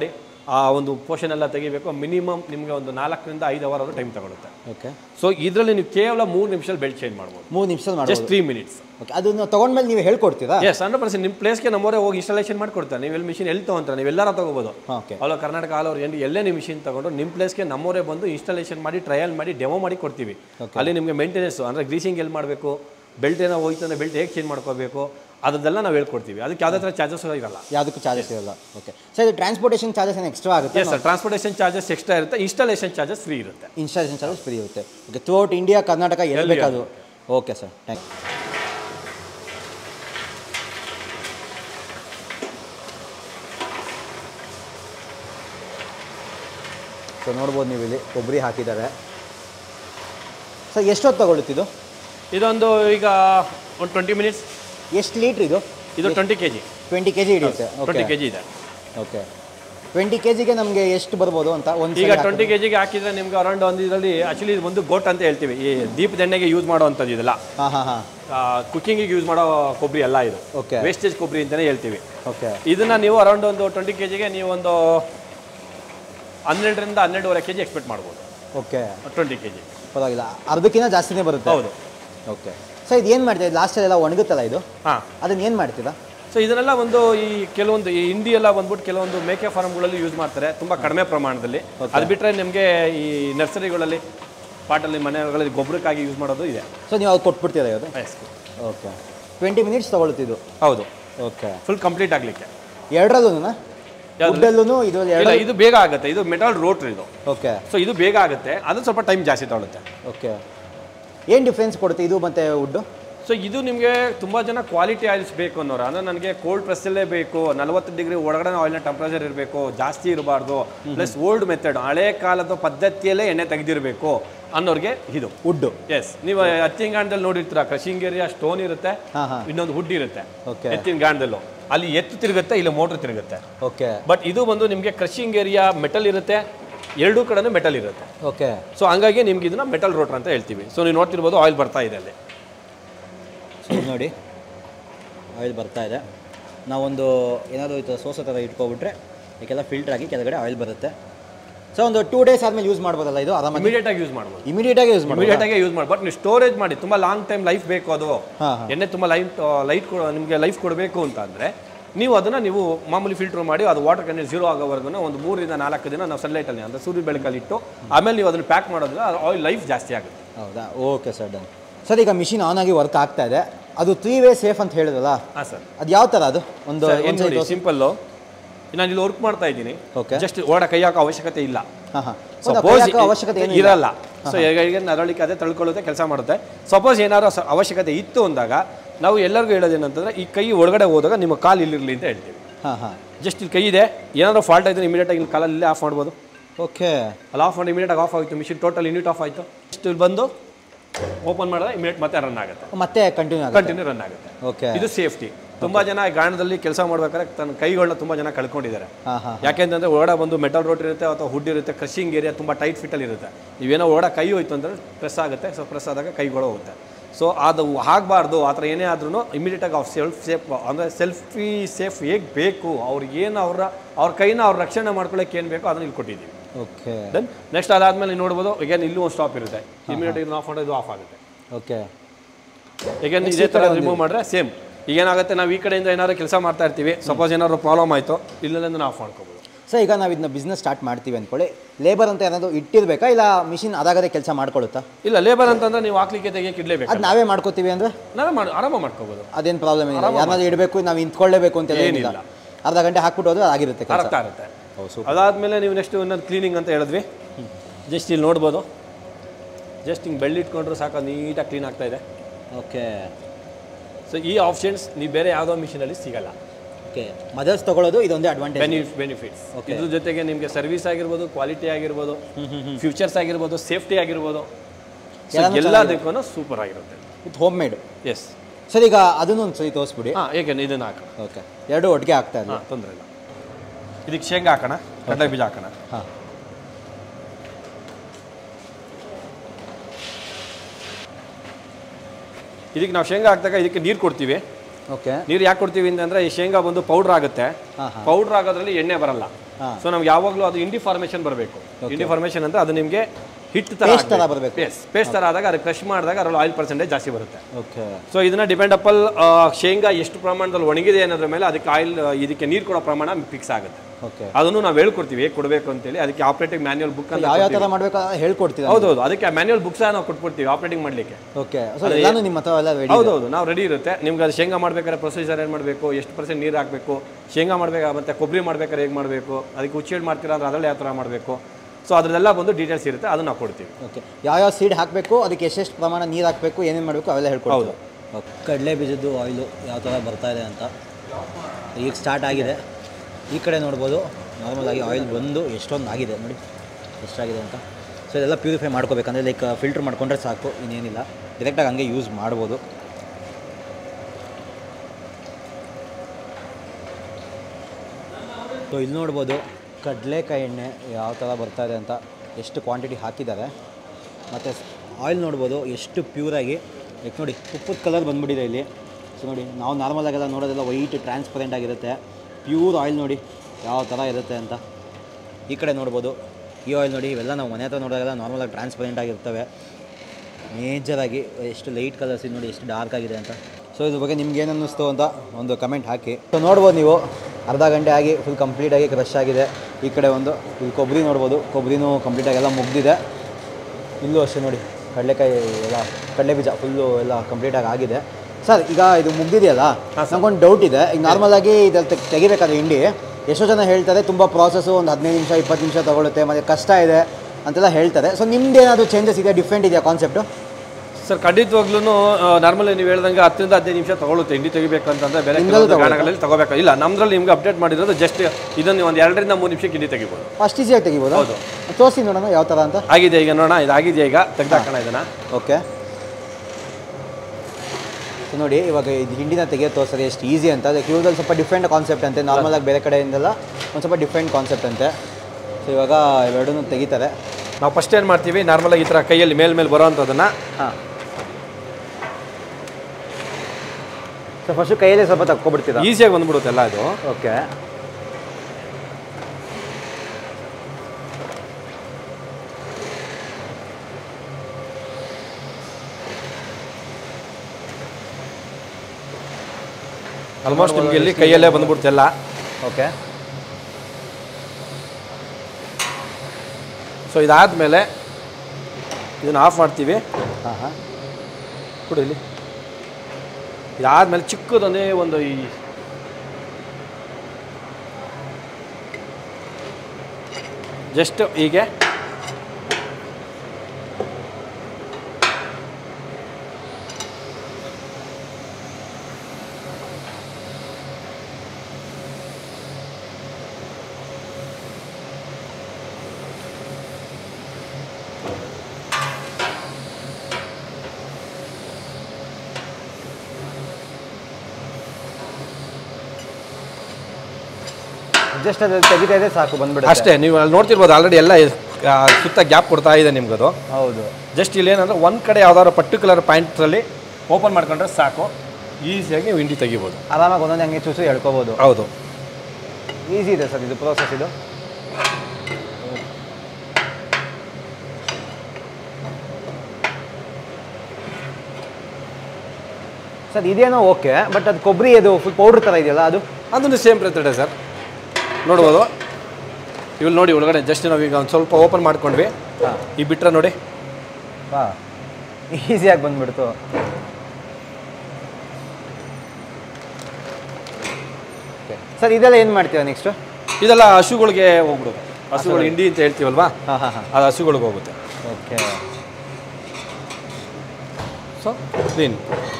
ಆ ಒಂದು ಪೋರ್ಷನ್ ಎಲ್ಲ ತೆಗಿಬೇಕು ಮಿನಿಮಮ್ ನಿಮಗೆ ಒಂದು ನಾಲ್ಕರಿಂದ ಐದು ಅವರ್ ಟೈಮ್ ತಗೊಳುತ್ತೆ ಓಕೆ ಸೊ ಇದರಲ್ಲಿ ನೀವು ಕೇವಲ ಮೂರು ನಿಮಿಷದಲ್ಲಿ ಬೆಲ್ಟ್ ಚೇಂಜ್ ಮಾಡ್ಬೋದು ಮೂರು ನಿಮಿಷದಲ್ಲಿ ಜಸ್ಟ್ ಮಾಡ್ಬೋದು ತ್ರೀ ಮಿನಿಟ್ಸ್ ಓಕೆ ಅದನ್ನ ತಗೊಂಡ್ಮೇಲೆ ನೀವು ಹೇಳ್ಕೊಡ್ತೀರಾ ಎಸ್ ಹಂಡ್ರೆಡ್ ಪರ್ಸೆಂಟ್ ನಿಮ್ಮ ಪ್ಲೇಸ್ಗೆ ನಮ್ಮವರೇ ಹೋಗಿ ಇನ್ಸ್ಟಾಲೇಷನ್ ಮಾಡ್ಕೊಡ್ತಾರೆ ನೀವು ಎಲ್ಲಿ ಮಿಷಿನ್ ಎಲ್ಲಿ ತೊಗೊಂತಾರೆ ನೀವು ಎಲ್ಲಾರ ತಗೋಬೋದು ಓಕೆ ಅಲ್ಲ ಕರ್ನಾಟಕ ಆಲ್ ಓವರ್ ಏನು ಎಲ್ಲೇ ನೀವು ಮಿಷಿನ್ ತಗೊಂಡು ನಿಮ್ಮ ಪ್ಲೇಸ್ಗೆ ನಮ್ಮವರೇ ಬಂದು ಇನ್ಸ್ಟಾಲೇಷನ್ ಮಾಡಿ ಟ್ರಯಲ್ ಮಾಡಿ ಡೆಮೋ ಮಾಡಿ ಕೊಡ್ತೀವಿ ಅಲ್ಲಿ ನಿಮಗೆ ಮೇಂಟೆನೆನ್ಸ್ ಅಂದರೆ ಗ್ರೀಸಿಂಗ್ ಎಲ್ಲಿ ಮಾಡಬೇಕು ಬೆಲ್ಟ್ ಏನೋ ಹೋಯ್ತು ಅಂದರೆ ಬೆಲ್ಟ್ ಹೇಗೆ ಚೇಂಜ್ ಮಾಡ್ಕೋಬೇಕು ಅದನ್ನೆಲ್ಲ ನಾವು ಹೇಳ್ಕೊಡ್ತೀವಿ ಅದಕ್ಕೆ ಯಾವುದೇ ಥರ ಚಾರ್ಜಸ್ ಇರಲ್ಲ ಯಾವುದಕ್ಕೂ ಚಾರ್ಜಸ್ ಇರಲ್ಲ ಓಕೆ ಸರ್ ಇದು ಟ್ರಾನ್ಸ್ಪೋರ್ಟೇಷನ್ ಚಾರ್ಜಸ್ ಏನು ಎಕ್ಸ್ಟ್ರಾ ಆಗುತ್ತೆ yes sir transportation charges extra ಇರುತ್ತೆ ಇನ್ಸ್ಟಾಲೇಷನ್ ಚಾರ್ಜಸ್ ಫ್ರೀ ಇರುತ್ತೆ ಇನ್ಸ್ಟಾಲೇಷನ್ ಚಾರ್ಜಸ್ ಫ್ರೀ ಇರುತ್ತೆ okay throughout India Karnataka ಎಲ್ಲಿ ಎಲ್ಲಿ ಬೇಕಾದ್ರು ಓಕೆ ಸರ್ ಥ್ಯಾಂಕ್ ಸೊ ನೋಡ್ಬೋದು ನೀವು ಇಲ್ಲಿ ಕೊಬ್ಬರಿ ಹಾಕಿದ್ದಾರೆ ಸರ್ ಎಷ್ಟೊತ್ತು ತಗೊಳ್ಳುತ್ತಿದ್ದು ಇದೊಂದು ಈಗ ಒಂದು ಟ್ವೆಂಟಿ ಮಿನಿಟ್ಸ್ ಎಷ್ಟು ಲೀಟ್ರ್ ಇದು ಇದು twenty K G twenty K G ಹಿಡಿಯುತ್ತೆ ಟ್ವೆಂಟಿ ಓಕೆ ಕೆ ಜಿ ಇದೆ ಓಕೆ ಟ್ವೆಂಟಿ ಕೆ ಜಿಗೆ ನಮಗೆ ಎಷ್ಟು ಬರ್ಬೋದು ಅಂತ ಒಂದು ಈಗ ಟ್ವೆಂಟಿ ಕೆ ಜಿಗೆ ಹಾಕಿದ್ರೆ ನಿಮ್ಗೆ ಅರೌಂಡ್ ಒಂದು ಇದರಲ್ಲಿ ಆಕ್ಚುಲಿ ಇದು ಒಂದು ಗೋಟ್ ಅಂತ ಹೇಳ್ತೀವಿ ಈ ದೀಪದ ಎಣ್ಣೆಗೆ ಯೂಸ್ ಮಾಡುವಂಥದ್ದು ಇದೆಲ್ಲ ಹಾಂ ಹಾಂ ಹಾಂ ಕುಕ್ಕಿಂಗಿಗೆ ಯೂಸ್ ಮಾಡೋ ಕೊಬ್ಬರಿ ಎಲ್ಲ ಇದು ಓಕೆ ವೇಸ್ಟೇಜ್ ಕೊಬ್ಬರಿ ಅಂತಲೇ ಹೇಳ್ತೀವಿ ಓಕೆ ಇದನ್ನ ನೀವು ಅರೌಂಡ್ ಒಂದು ಟ್ವೆಂಟಿ ಕೆ ಜಿಗೆ ನೀವು ಒಂದು ಹನ್ನೆರಡರಿಂದ ಹನ್ನೆರಡುವರೆ ಕೆ ಜಿ ಎಕ್ಸ್ಪೆಕ್ಟ್ ಮಾಡ್ಬೋದು ಓಕೆ ಟ್ವೆಂಟಿ ಕೆ ಜಿ ಪರವಾಗಿಲ್ಲ ಅರ್ಧಕ್ಕಿಂತ ಜಾಸ್ತಿನೇ ಬರುತ್ತೆ ಹೌದು ಓಕೆ ಸರ್ ಇದು ಏನು ಮಾಡ್ತೀರಾ ಲಾಸ್ಟಲ್ಲೆಲ್ಲ ಒಣಗುತ್ತಲ್ಲ ಇದು ಹಾಂ ಅದನ್ನ ಏನು ಮಾಡ್ತೀರಾ ಸೊ ಇದನ್ನೆಲ್ಲ ಒಂದು ಈ ಕೆಲವೊಂದು ಈ ಹಿಂಡಿ ಎಲ್ಲ ಬಂದ್ಬಿಟ್ಟು ಕೆಲವೊಂದು ಮೇಕೆ ಫಾರ್ಮ್ಗಳಲ್ಲಿ ಯೂಸ್ ಮಾಡ್ತಾರೆ ತುಂಬ ಕಡಿಮೆ ಪ್ರಮಾಣದಲ್ಲಿ ಅದು ಬಿಟ್ಟರೆ ನಿಮಗೆ ಈ ನರ್ಸರಿಗಳಲ್ಲಿ ಪಾಟಲ್ಲಿ ಮನೆಗಳಲ್ಲಿ ಗೊಬ್ಬರಕ್ಕಾಗಿ ಯೂಸ್ ಮಾಡೋದು ಇದೆ ಸೊ ನೀವು ಅದು ಕೊಟ್ಬಿಡ್ತೀರಾ ಇದು ಓಕೆ ಟ್ವೆಂಟಿ ಮಿನಿಟ್ಸ್ ತಗೊಳ್ತಿದ್ದು ಹೌದು ಓಕೆ ಫುಲ್ ಕಂಪ್ಲೀಟ್ ಆಗಲಿಕ್ಕೆ ಎರಡರಲ್ಲೂ ಯಾವ್ದು? ವುಡ್ಡಲ್ಲೂ ಇದು ಇಲ್ಲ ಎರಡು ಇದು ಬೇಗ ಆಗುತ್ತೆ ಇದು ಮೆಟಲ್ ರೋಟ್ರ್ ಇದು ಓಕೆ ಸೊ ಇದು ಬೇಗ ಆಗುತ್ತೆ ಅದು ಸ್ವಲ್ಪ ಟೈಮ್ ಜಾಸ್ತಿ ತಗೊಳುತ್ತೆ ಓಕೆ ಏನು ಡಿಫ್ರೆನ್ಸ್ ಕೊಡುತ್ತೆ ಇದು ಮತ್ತು ವುಡ್ಡು ಸೊ ಇದು ನಿಮಗೆ ತುಂಬ ಜನ ಕ್ವಾಲಿಟಿ ಆಯಿಲ್ಸ್ ಬೇಕು ಅನ್ನೋರು ಅಂದರೆ ನನಗೆ ಕೋಲ್ಡ್ ಪ್ರೆಸ್ಸಲ್ಲೇ ಬೇಕು ನಲವತ್ತು ಡಿಗ್ರಿ ಒಳಗಡೆ ಆಯಿಲ್ನ ಟೆಂಪ್ರೇಚರ್ ಇರಬೇಕು ಜಾಸ್ತಿ ಇರಬಾರ್ದು ಪ್ಲಸ್ ಓಲ್ಡ್ ಮೆಥಡ್ ಹಳೆ ಕಾಲದ ಪದ್ಧತಿಯಲ್ಲೇ ಎಣ್ಣೆ ತೆಗೆದಿರಬೇಕು ಅನ್ನೋರಿಗೆ ಇದು ವುಡ್ಡು ಎಸ್ ನೀವು ಎತ್ತಿನ ಗಾಣದಲ್ಲಿ ನೋಡಿರ್ತೀರ ಕ್ರಷಿಂಗ್ ಏರಿಯಾ ಸ್ಟೋನ್ ಇರುತ್ತೆ ಹಾಂ ಹಾಂ ಇನ್ನೊಂದು ಹುಡ್ ಇರುತ್ತೆ ಓಕೆ ಎತ್ತಿನ ಗಾಣದಲ್ಲೂ ಅಲ್ಲಿ ಎತ್ತು ತಿರುಗುತ್ತೆ ಇಲ್ಲಿ ಮೋಟ್ರ್ ತಿರುಗುತ್ತೆ ಓಕೆ ಬಟ್ ಇದು ಬಂದು ನಿಮಗೆ ಕ್ರಷಿಂಗ್ ಏರಿಯಾ ಮೆಟಲ್ ಇರುತ್ತೆ ಎರಡೂ ಕಡೆನೂ ಮೆಟಲ್ ಇರುತ್ತೆ ಓಕೆ ಸೊ ಹಂಗಾಗಿ ನಿಮ್ಗೆ ಇದನ್ನ ಮೆಟಲ್ ರೋಟರ್ ಅಂತ ಹೇಳ್ತೀವಿ ಸೊ ನೀವು ನೋಡ್ತಿರ್ಬೋದು ಆಯಿಲ್ ಬರ್ತಾ ಇದೆ ಅಲ್ಲಿ ಸೊ ಇದು ನೋಡಿ ಆಯಿಲ್ ಬರ್ತಾ ಇದೆ ನಾವೊಂದು ಏನಾದರೂ ಈ ಥರ ಸೋಸೋ ಥರ ಇಟ್ಕೊಬಿಟ್ರೆ ಇದಕ್ಕೆಲ್ಲ ಫಿಲ್ಟರ್ ಆಗಿ ಕೆಳಗಡೆ ಆಯಿಲ್ ಬರುತ್ತೆ ಸೊ ಒಂದು ಟೂ ಡೇಸ್ ಆದಮೇಲೆ ಯೂಸ್ ಮಾಡ್ಬೋದಲ್ಲ ಇದು ಆರಾಮಾಗಿ ಇಮಿಡಿಯೇಟ್ ಆಗಿ ಯೂಸ್ ಮಾಡ್ಬೋದು ಇಮಿಡಿಯೇಟಾಗಿ ಯೂಸ್ ಮಾಡ್ಬೋದು ಇಮಿಡಿಯೇಟ್ ಆಗಿ ಯೂಸ್ ಮಾಡಿ ಬಟ್ ನೀವು ಸ್ಟೋರೇಜ್ ಮಾಡಿ ತುಂಬಾ ಲಾಂಗ್ ಟೈಮ್ ಲೈಫ್ ಬೇಕು ಅದು ಹಾಂ ಹಾಂ ಎಣ್ಣೆ ತುಂಬ ಲೈಟ್ ಲೈಟ್ ನಿಮಗೆ ಲೈಫ್ ಕೊಡಬೇಕು ಅಂತ ಅಂದರೆ ನೀವು ಅದನ್ನು ನೀವು ಮಾಮೂಲಿ ಫಿಲ್ಟರ್ ಮಾಡಿ ಅದು ವಾಟರ್ ಕಂಟೆಂಟ್ ಜೀರೋ ಆಗೋವರೆಗೂ ಒಂದು ಮೂರರಿಂದ ನಾಲ್ಕು ದಿನ ನಾವು ಸನ್ಲೈಟಲ್ಲಿ ಅಂದರೆ ಸೂರ್ಯ ಬೆಳಕಲ್ಲಿ ಇಟ್ಟು ಆಮೇಲೆ ನೀವು ಅದನ್ನು ಪ್ಯಾಕ್ ಮಾಡೋದ್ರಿಂದ ಆಯಿಲ್ ಲೈಫ್ ಜಾಸ್ತಿ ಆಗುತ್ತೆ ಹೌದಾ ಓಕೆ ಸರ್ ಡನ್ ಸರ್ ಈಗ ಮಿಷಿನ್ ಆನ್ ಆಗಿ ವರ್ಕ್ ಆಗ್ತಾ ಇದೆ ಅದು ತ್ರೀ ವೇ ಸೇಫ್ ಅಂತ ಹೇಳಿದ್ರಲ್ಲ ಹಾಂ ಸರ್ ಅದು ಯಾವ ಥರ ಅದು ಒಂದು ಏನು ನೋಡಿ ಸಿಂಪಲ್ಲು ನಾನು ಇಲ್ಲಿ ವರ್ಕ್ ಮಾಡ್ತಾ ಇದ್ದೀನಿ ಓಕೆ ಜಸ್ಟ್ ಓಡ ಕೈ ಹಾಕೋ ಅವಶ್ಯಕತೆ ಇಲ್ಲ ಹಾಂ ಹಾಂ ಸಪೋಸ್ ಅವಶ್ಯಕತೆ ಏನು ಇರಲ್ಲ ಸೊ ಈಗ ನರಳಿಕೆ ಅದೇ ತಳ್ಕೊಳ್ಳುತ್ತೆ ಕೆಲಸ ಮಾಡುತ್ತೆ ಸಪೋಸ್ ಏನಾದ್ರು ಸ- ಅವಶ್ಯಕತೆ ಇತ್ತು ಅಂದಾಗ ನಾವು ಎಲ್ಲರಿಗೂ ಹೇಳೋದೇನಂತಂದ್ರೆ ಈ ಕೈ ಒಳಗಡೆ ಹೋದಾಗ ನಿಮ್ಮ ಕಾಲು ಇಲ್ಲಿರಲಿ ಅಂತ ಹೇಳ್ತೀವಿ ಹಾಂ ಹಾಂ ಜಸ್ಟ್ ಇಲ್ಲಿ ಕೈ ಇದೆ ಏನಾದರೂ ಫಾಲ್ಟ್ ಆಯಿತು ಇಮಿಡಿಯೇಟಾಗಿ ಇಲ್ಲಿ ಕಾಲಲ್ಲಿ ಇಲ್ಲೇ ಆಫ್ ಮಾಡ್ಬೋದು ಓಕೆ ಅಲ್ಲಿ ಆಫ್ ಮಾಡಿ ಇಮಿಡಿಯೇಟಾಗಿ ಆಫ್ ಆಯಿತು ಮಿಷಿನ್ ಟೋಟಲ್ ಯೂನಿಟ್ ಆಫ್ ಆಯಿತು ಇಷ್ಟು ಇಲ್ಲಿ ಬಂದು ಓಪನ್ ಮಾಡಿದ್ರೆ ಇಮಿಡಿಯೇಟ್ ಮತ್ತೆ ರನ್ ಆಗುತ್ತೆ ಮತ್ತೆ ಕಂಟಿನ್ಯೂ ಆಗುತ್ತೆ ಕಂಟಿನ್ಯೂ ರನ್ ಆಗುತ್ತೆ ಓಕೆ ಇದು ಸೇಫ್ಟಿ ತುಂಬಾ ಜನ ಗಾಣದಲ್ಲಿ ಕೆಲಸ ಮಾಡ್ಬೇಕಾದ್ರೆ ತನ್ನ ಕೈಗಳನ್ನ ತುಂಬಾ ಜನ ಕಳ್ಕೊಂಡಿದ್ದಾರೆ ಹಾಂ ಹಾಂ ಯಾಕೆಂತಂದ್ರೆ ಒಳಗಡೆ ಬಂದು ಮೆಟಲ್ ರೋಟ್ ಇರುತ್ತೆ ಅಥವಾ ಹುಡ್ ಇರುತ್ತೆ ಕ್ರಷಿಂಗ್ ಏರಿಯಾ ತುಂಬ ಟೈಟ್ ಫಿಟ್ಟಲ್ಲಿ ಇರುತ್ತೆ ನೀವೇನೋ ಒಳಗಡೆ ಕೈ ಹೋಯ್ತು ಅಂದರೆ ಪ್ರೆಸ್ ಆಗುತ್ತೆ ಸೊ ಪ್ರೆಸ್ ಆದಾಗ ಕೈಗಳು ಹೋಗುತ್ತೆ ಸೊ ಅದು ಆಗಬಾರ್ದು ಆ ಥರ ಏನೇ ಆದ್ರೂ ಇಮಿಡಿಯೇಟಾಗಿ ಅವ್ರು ಸೆಲ್ಫ್ ಸೇಫ್ ಅಂದರೆ ಸೆಲ್ಫಿ ಸೇಫ್ ಹೇಗೆ ಬೇಕು ಅವ್ರಿಗೆ ಏನು ಅವರ ಅವ್ರ ಕೈನ ಅವ್ರ ರಕ್ಷಣೆ ಮಾಡ್ಕೊಳ್ಳೋಕೆ ಏನು ಬೇಕೋ ಅದನ್ನ ಇಲ್ಲಿ ಕೊಟ್ಟಿದ್ದೀವಿ ಓಕೆ ದೆನ್ ನೆಕ್ಸ್ಟ್ ಅದಾದಮೇಲೆ ನೀವು ನೋಡ್ಬೋದು ಈಗ ಇಲ್ಲೂ ಒಂದು ಸ್ಟಾಪ್ ಇರುತ್ತೆ ಇಮಿಡಿಯೇಟ್ ಇದನ್ನ ಆಫ್ ಮಾಡೋದು ಆಫ್ ಆಗುತ್ತೆ ಓಕೆ ಈಗ ಇದೇ ಥರ ರಿಮೂವ್ ಮಾಡಿದ್ರೆ ಸೇಮ್ ಈಗ ಏನಾಗುತ್ತೆ ನಾವು ಈ ಕಡೆಯಿಂದ ಏನಾದ್ರು ಕೆಲಸ ಮಾಡ್ತಾ ಇರ್ತೀವಿ ಸಪೋಸ್ ಏನಾದ್ರು ಪ್ರಾಬ್ಲಮ್ ಆಯಿತು ಇಲ್ಲಿಂದ ನಾವು ಆಫ್ ಮಾಡ್ಕೋಬೋದು ಸರ್ ಈಗ ನಾವು ಇದನ್ನ ಬಿಸ್ನೆಸ್ ಸ್ಟಾರ್ಟ್ ಮಾಡ್ತೀವಿ ಅಂದ್ಕೊಳ್ಳಿ ಲೇಬರ್ ಅಂತ ಏನಾದರೂ ಇಟ್ಟಿರ್ಬೇಕಾ ಇಲ್ಲ ಮಿಷಿನ್ ಅದಾಗದೇ ಕೆಲಸ ಮಾಡ್ಕೊಳ್ಳುತ್ತಾ ಇಲ್ಲ ಲೇಬರ್ ಅಂತಂದ್ರೆ ನೀವು ಹಾಕ್ಲಿಕ್ಕೆ ತೆಗಿಯಕ್ಕೆ ಇಡ್ಲೇಬೇಕು ಅದು ನಾವೇ ಮಾಡ್ಕೋತೀವಿ ಅಂದರೆ ನಾವೇ ಮಾಡಿ ಆರಾಮ ಮಾಡ್ಕೋಬೋದು ಅದೇನು ಪ್ರಾಬ್ಲಮ್ ಏನಿಲ್ಲ ಯಾರನ್ನಾದ್ರು ಇಡಬೇಕು ನಾವು ನಿಂತ್ಕೊಳ್ಳೇಬೇಕು ಅಂತ ಏನಿಲ್ಲ ಏನಿಲ್ಲ. ಅರ್ಧ ಗಂಟೆ ಹಾಕ್ಬಿಟ್ಟು ಹೋದ್ರೆ ಆಗಿರುತ್ತೆ ಕೆಲಸ ಅರ್ಥ ಆಗುತ್ತೆ ಹೌದು ಸೂಪರ್ ಅದಾದಮೇಲೆ ನೀವು ನೆಕ್ಸ್ಟ್ ಇನ್ನೊಂದು ಕ್ಲೀನಿಂಗ್ ಅಂತ ಹೇಳಿದ್ವಿ ಜಸ್ಟ್ ಇಲ್ಲಿ ನೋಡ್ಬೋದು ಜಸ್ಟ್ ಹಿಂಗೆ ಬೆಳ್ಳಿಟ್ಕೊಂಡ್ರೆ ಸಾಕು ನೀಟಾಗಿ ಕ್ಲೀನ್ ಆಗ್ತಾ ಇದೆ ಓಕೆ ಸೊ ಈ ಆಪ್ಷನ್ಸ್ ನೀವು ಬೇರೆ ಯಾವುದೋ ಮಿಷಿನಲ್ಲಿ ಸಿಗಲ್ಲ ಓಕೆ ಮದರ್ಸ್ ತಗೊಳ್ಳೋದು ಇದೊಂದೇ ಅಡ್ವಾಂಟೇಜ್ ಬೆನಿಫ್ ಬೆನಿಫಿಟ್ಸ್ ಇದ್ರ ಜೊತೆಗೆ ನಿಮಗೆ ಸರ್ವಿಸ್ ಆಗಿರ್ಬೋದು ಕ್ವಾಲಿಟಿ ಆಗಿರ್ಬೋದು ಫ್ಯೂಚರ್ಸ್ ಆಗಿರ್ಬೋದು ಸೇಫ್ಟಿ ಆಗಿರ್ಬೋದು So ಎಲ್ಲನೂ ಎಲ್ಲದಕ್ಕೂ ಸೂಪರ್ ಆಗಿರುತ್ತೆ with home made yes sir ಈಗ ಅದನ್ನು ಒಂದು ಸರಿ ತೋರಿಸ್ಬಿಡಿ ಹಾಂ ಏಕೆ ಇದನ್ನ ಹಾಕೋಣ ಓಕೆ ಎರಡು ಒಟ್ಟಿಗೆ ಆಗ್ತಾ ಇದೆ ಹಾಂ ತೊಂದರೆ ಇಲ್ಲ ಇದಕ್ಕೆ ಶೇಂಗಾ ಹಾಕೋಣ ಕಡಲೆ ಬೀಜ ಹಾಕೋಣ ಹಾಂ ಇದಕ್ಕೆ ನಾವು ಶೇಂಗಾ ಹಾಕಿದಾಗ ಇದಕ್ಕೆ ನೀರು ಕೊಡ್ತೀವಿ ಓಕೆ ನೀರು ಯಾಕೆ ಕೊಡ್ತೀವಿ ಅಂತಂದ್ರೆ ಈ ಶೇಂಗಾ ಬಂದು ಪೌಡ್ರ್ ಆಗುತ್ತೆ ಹಾಂ ಹಾಂ ಪೌಡ್ರ್ ಆಗೋದ್ರಲ್ಲಿ ಎಣ್ಣೆ ಬರಲ್ಲ ಸೊ ನಮ್ಗೆ ಯಾವಾಗಲೂ ಅದು ಇಂಡಿ ಫಾರ್ಮೇಷನ್ ಬರಬೇಕು ಇಂಡಿ ಫಾರ್ಮೇಷನ್ ಅಂತ ಅದು ನಿಮಗೆ ಹಿಟ್ ತರ Paste ತರ ಬರ್ಬೇಕು. ಪೇಸ್ಟ್ ತರ ಆದಾಗ ಅದು ಕ್ರಶ್ ಮಾಡಿದಾಗ ಅದ್ರಲ್ಲಿ ಆಯಿಲ್ ಪರ್ಸೆಂಟೇಜ್ ಜಾಸ್ತಿ ಬರುತ್ತೆ ಓಕೆ ಸೊ ಇದನ್ನ ಡಿಪೆಂಡ್ ಅಪಲ್ ಶೇಂಗಾ ಎಷ್ಟು ಪ್ರಮಾಣದಲ್ಲಿ ಒಣಗಿದೆ ಅನ್ನೋದ್ರ ಮೇಲೆ ಅದಕ್ಕೆ ಆಯಿಲ್ ಇದಕ್ಕೆ ನೀರು ಕೊಡೋ ಪ್ರಮಾಣ ಫಿಕ್ಸ್ ಆಗುತ್ತೆ ಓಕೆ ಅದನ್ನು ನಾವು ಹೇಳ್ಕೊಡ್ತೀವಿ ಹೇಗೆ ಕೊಡಬೇಕು ಅಂತೇಳಿ ಅದಕ್ಕೆ ಆಪರೇಟಿಂಗ್ ಮ್ಯಾನ್ಯಲ್ ಬುಕ್ ಅಂತ ಯಾವ ಯಾವ ಥರ ಮಾಡಬೇಕು ಹೇಳ್ಕೊಡ್ತೀರಾ ಹೌದೌದು ಅದಕ್ಕೆ ಮ್ಯಾನ್ಯಲ್ ಬುಕ್ಸ್ ನಾವು ಕೊಟ್ಬಿಡ್ತೀವಿ ಆಪರೇಟಿಂಗ್ ಮಾಡಲಿಕ್ಕೆ ಓಕೆ ಸೊ ಎಲ್ಲಾನು ನಿಮ್ಮ ಹತ್ರ ಎಲ್ಲ ರೆಡಿ ಹೌದೌದು ನಾವು ರೆಡಿ ಇರುತ್ತೆ ನಿಮ್ಗೆ ಅದು ಶೇಂಗಾ ಮಾಡ್ಬೇಕಾದ್ರೆ ಪ್ರೊಸೀಜರ್ ಏನು ಮಾಡಬೇಕು ಎಷ್ಟು ಪರ್ಸೆಂಟ್ ನೀರು ಹಾಕಬೇಕು ಶೇಂಗಾ ಮಾಡಬೇಕಾ ಮತ್ತೆ ಕೊಬ್ಬರಿ ಮಾಡ್ಬೇಕಾದ್ರೆ ಹೇಗೆ ಮಾಡಬೇಕು ಅದಕ್ಕೆ ಹುಚ್ಚೇಳು ಮಾಡ್ತೀರಾ ಅಂದ್ರೆ ಅದರಲ್ಲಿ ಯಾವ ಥರ ಮಾಡಬೇಕು ಸೊ ಅದರಲ್ಲೆಲ್ಲ ಬಂದು ಡೀಟೇಲ್ಸ್ ಇರುತ್ತೆ ಅದನ್ನ ನಾವು ಕೊಡ್ತೀವಿ ಓಕೆ ಯಾವ ಯಾವ ಸೀಡ್ ಹಾಕಬೇಕು ಅದಕ್ಕೆ ಎಷ್ಟೆಷ್ಟು ಪ್ರಮಾಣ ನೀರು ಹಾಕಬೇಕು ಏನೇನು ಮಾಡಬೇಕು ಅವೆಲ್ಲ ಹೇಳ್ಕೊಡ್ತೀವಿ ಓಕೆ ಕಡಲೆ ಬೀಜದ್ದು ಆಯಿಲು ಯಾವ ಥರ ಬರ್ತಾ ಇದೆ ಅಂತ ಈಗ ಸ್ಟಾರ್ಟ್ ಆಗಿದೆ ಈ ಕಡೆ ನೋಡ್ಬೋದು ನಾರ್ಮಲ್ ಆಗಿ ಆಯಿಲ್ ಬಂದು ಎಷ್ಟೊಂದು ಆಗಿದೆ ನೋಡಿ ಎಷ್ಟಾಗಿದೆ ಅಂತ ಸೊ ಇದೆಲ್ಲ ಪ್ಯೂರಿಫೈ ಮಾಡ್ಕೋಬೇಕಂದ್ರೆ ಲೈಕ್ ಫಿಲ್ಟರ್ ಮಾಡ್ಕೊಂಡ್ರೆ ಸಾಕು ಇನ್ನೇನಿಲ್ಲ ಡೈರೆಕ್ಟಾಗಿ ಹಂಗೆ ಯೂಸ್ ಮಾಡ್ಬೋದು ಸೊ ಇಲ್ಲಿ ನೋಡ್ಬೋದು ಕಡಲೆಕಾಯಿ ಎಣ್ಣೆ ಯಾವ ಥರ ಬರ್ತಾ ಇದೆ ಅಂತ ಎಷ್ಟು ಕ್ವಾಂಟಿಟಿ ಹಾಕಿದ್ದಾರೆ ಮತ್ತು ಆಯಿಲ್ ನೋಡ್ಬೋದು ಎಷ್ಟು ಪ್ಯೂರಾಗಿ ಲೈಕ್ ನೋಡಿ ತುಪ್ಪದ ಕಲರ್ ಬಂದ್ಬಿಟ್ಟಿದೆ ಇಲ್ಲಿ ಸೊ ನೋಡಿ ನಾವು ನಾರ್ಮಲಾಗೆಲ್ಲ ನೋಡೋದೆಲ್ಲ ವೈಟ್ ಟ್ರಾನ್ಸ್ಪರೆಂಟ್ ಆಗಿರುತ್ತೆ ಪ್ಯೂರ್ ಆಯಿಲ್ ನೋಡಿ ಯಾವ ಥರ ಇರುತ್ತೆ ಅಂತ ಈ ಕಡೆ ನೋಡ್ಬೋದು ಈ ಆಯಿಲ್ ನೋಡಿ ಇವೆಲ್ಲ ನಾವು ಮನೆ ಹತ್ರ ನೋಡೋದೆಲ್ಲ ನಾರ್ಮಲಾಗಿ ಟ್ರಾನ್ಸ್ಪರೆಂಟ್ ಆಗಿರ್ತವೆ ಮೇಜರಾಗಿ ಎಷ್ಟು ಲೈಟ್ ಕಲರ್ಸ್ ನೋಡಿ ಎಷ್ಟು ಡಾರ್ಕ್ ಆಗಿದೆ ಅಂತ ಸೊ ಇದ್ರ ಬಗ್ಗೆ ನಿಮ್ಗೆ ಏನು ಅನ್ನಿಸ್ತು ಅಂತ ಒಂದು ಕಮೆಂಟ್ ಹಾಕಿ ಸೊ ನೋಡ್ಬೋದು ನೀವು ಅರ್ಧ ಗಂಟೆ ಆಗಿ ಫುಲ್ ಕಂಪ್ಲೀಟಾಗಿ ಕ್ರಶ್ ಆಗಿದೆ ಈ ಕಡೆ ಒಂದು ಇಲ್ಲಿ ಕೊಬ್ಬರಿ ನೋಡ್ಬೋದು ಕೊಬ್ಬರಿನೂ ಕಂಪ್ಲೀಟಾಗಿ ಎಲ್ಲ ಮುಗ್ದಿದೆ ಇಲ್ಲೂ ಅಷ್ಟೇ ನೋಡಿ ಕಡಲೆಕಾಯಿ ಎಲ್ಲ ಕಡಲೆ ಬೀಜ ಫುಲ್ಲು ಎಲ್ಲ ಕಂಪ್ಲೀಟಾಗಿ ಆಗಿದೆ ಸರ್ ಈಗ ಇದು ಮುಗ್ದಿದೆಯಲ್ಲ ನಮ್ಗೊಂದು ಡೌಟ್ ಇದೆ ಈಗ ನಾರ್ಮಲಾಗಿ ಇದ್ರಲ್ಲಿ ತೆಗ್- ತೆಗಿಬೇಕಾದ್ರೆ ಹಿಂಡಿ ಎಷ್ಟೋ ಜನ ಹೇಳ್ತಾರೆ ತುಂಬ ಪ್ರಾಸೆಸ್ಸು ಒಂದು ಹದಿನೈದು ನಿಮಿಷ ಇಪ್ಪತ್ತು ನಿಮಿಷ ತಗೊಳುತ್ತೆ ಮತ್ತು ಕಷ್ಟ ಇದೆ ಅಂತೆಲ್ಲ ಹೇಳ್ತಾರೆ ಸೊ ನಿಮ್ದು ಏನಾದರೂ ಚೇಂಜಸ್ ಇದೆಯಾ ಡಿಫ್ರೆಂಟ್ ಇದೆಯಾ ಕಾನ್ಸೆಪ್ಟು ಸರ್ ಖಂಡಿತವಾಗ್ಲೂ ನಾರ್ಮಲಿ ನೀವು ಹೇಳ್ದಂಗೆ ಹತ್ತರಿಂದ ಹದಿನೈದು ನಿಮಿಷ ತಗೊಳುತ್ತೆ ಹಿಂಡಿ ತೆಗಿಬೇಕಂತಂದ್ರೆ ಬೇರೆ ನಿಮ್ದ್ರಲ್ಲಿ ಕೆಲವೊಂದು ತಗೊಳುತ್ತಾ? ಗಾಣಗಳಲ್ಲಿ ತಗೋಬೇಕು ಇಲ್ಲ ನಮ್ದ್ರಲ್ಲಿ ನಿಮ್ಗೆ ಅಪ್ಡೇಟ್ ಮಾಡಿರೋದು ಜಸ್ಟ್ ಇದನ್ನು ಒಂದು ಎರಡರಿಂದ ಮೂರು ನಿಮಿಷಕ್ಕೆ ಹಿಂಡಿ ತೆಗಿಬೋದು ಅಷ್ಟು ಈಸಿಯಾಗಿ ತೆಗಿಬೋದು ಹೌದು. ತೋರಿಸಿ ನೋಡೋಣ ಯಾವ ಥರ ಅಂತ ಆಗಿದೆ ಈಗ ನೋಡೋಣ ಇದು ಆಗಿದೆ ಈಗ ತೆಗ್ದಾಕೋಣ ಇದನ್ನ ಓಕೆ ಸೊ ನೋಡಿ ಇವಾಗ ಇದು ಹಿಂಡಿನ ತೆಗೆಯೋದು ತೋರಿಸೋದು ಎಷ್ಟು ಈಸಿ ಅಂತ ಅದಕ್ಕೆ ಇವ್ರದಲ್ಲಿ ಸ್ವಲ್ಪ ಡಿಫ್ರೆಂಟ್ ಕಾನ್ಸೆಪ್ಟ್ ಅಂತೆ ನಾರ್ಮಲಾಗಿ ಬೇರೆ ಕಡೆಯಿಂದೆಲ್ಲ ಒಂದು ಸ್ವಲ್ಪ ಡಿಫ್ರೆಂಟ್ ಕಾನ್ಸೆಪ್ಟ್ ಅಂತೆ ಸೊ ಇವಾಗ ಇವೆರಡನ್ನೂ ತೆಗಿತಾರೆ ನಾವು ಫಸ್ಟ್ ಏನು ಮಾಡ್ತೀವಿ ನಾರ್ಮಲಾಗಿ ಈ ಥರ ಕೈಯಲ್ಲಿ ಮೇಲ್ ಮೇಲೆ ಬರೋ ಅಂಥದ್ದನ್ನು ಹಾಂ ಸೊ ಫಸ್ಟು ಕೈಯಲ್ಲೇ ಸ್ವಲ್ಪ ತಕ್ಕೊಬಿಡ್ತೀರಾ ಈಸಿಯಾಗಿ ಬಂದ್ಬಿಡುತ್ತೆ ಎಲ್ಲ ಇದು ಓಕೆ ಆಲ್ಮೋಸ್ಟ್ ನಿಮ್ಗೆ ಇಲ್ಲಿ ಕೈಯಲ್ಲೇ ಬಂದ್ಬಿಡುತ್ತೆ ಎಲ್ಲ ಓಕೆ ಸೊ ಇದಾದಮೇಲೆ ಇದನ್ನು ಆಫ್ ಮಾಡ್ತೀವಿ ಹಾಂ ಹಾಂ ಕೊಡು ಇಲ್ಲಿ ಇದಾದ್ಮೇಲೆ ಚಿಕ್ಕದೊಂದೇ ಒಂದು ಈ ಜಸ್ಟ್ ಹೀಗೆ ಜಸ್ಟ್ ಅದು ತೆಗಿತಾ ಇದೆ ಸಾಕು ಬಂದ್ಬಿಡುತ್ತೆ ಅಷ್ಟೇ ನೀವು ಅಲ್ಲಿ ನೋಡ್ತಿರ್ಬೋದು ಆಲ್ರೆಡಿ ಎಲ್ಲ ಆ, ಸುತ್ತ ಗ್ಯಾಪ್ ಕೊಡ್ತಾ ಇದೆ ನಿಮ್ಗದು ಹೌದು ಜಸ್ಟ್ ಇಲ್ಲಿ ಏನಂದ್ರೆ ಒಂದು ಕಡೆ ಯಾವ್ದಾದ್ರು ಪರ್ಟಿಕ್ಯುಲರ್ ಪಾಯಿಂಟ್ಸಲ್ಲಿ ಓಪನ್ ಮಾಡ್ಕೊಂಡ್ರೆ ಸಾಕು ಈಸಿಯಾಗಿ ನೀವು ಹಿಂಡಿ ತೆಗಿಬೋದು ಆರಾಮಾಗಿ ಒಂದೊಂದು ಹಂಗೆ ಚೂಸು ಹೇಳ್ಕೊಬೋದು ಹೌದು ಈಸಿ ಇದೆ ಸರ್ ಇದು ಪ್ರೋಸೆಸ್ ಇದು ಸರ್ ಇದೇನೋ ಓಕೆ ಬಟ್ ಅದು ಕೊಬ್ಬರಿ ಅದು ಫುಲ್ ಪೌಡ್ರ್ ಥರ ಇದೆಯಲ್ಲ ಅದು ಅದನ್ನು ಸೇಮ್ ಪ್ರತಿಡೆ ಸರ್ ನೋಡ್ಬೋದು ಇವ್ರು ನೋಡಿ ಒಳಗಡೆ ಜಸ್ಟ್ ನಾವೀಗ ಒಂದು ಸ್ವಲ್ಪ ಓಪನ್ ಮಾಡ್ಕೊಂಡ್ವಿ ಹಾಂ ಈ ಬಿಟ್ರೆ ನೋಡಿ ಹಾಂ ಈಸಿಯಾಗಿ ಬಂದ್ಬಿಡ್ತು ಸರ್ ಇದೆಲ್ಲ ಏನು ಮಾಡ್ತೀರಾ ನೆಕ್ಸ್ಟು ಇದೆಲ್ಲ ಹಸುಗಳಿಗೆ ಹೋಗ್ಬಿಡುತ್ತೆ ಹಸುಗಳು ಹಿಂಡಿ ಅಂತ ಹೇಳ್ತೀವಲ್ವಾ ಹಾಂ ಹಾಂ ಹಾಂ ಅದು ಹಸುಗಳಿಗೆ ಹೋಗುತ್ತೆ ಓಕೆ ಸೊ ಕ್ಲೀನ್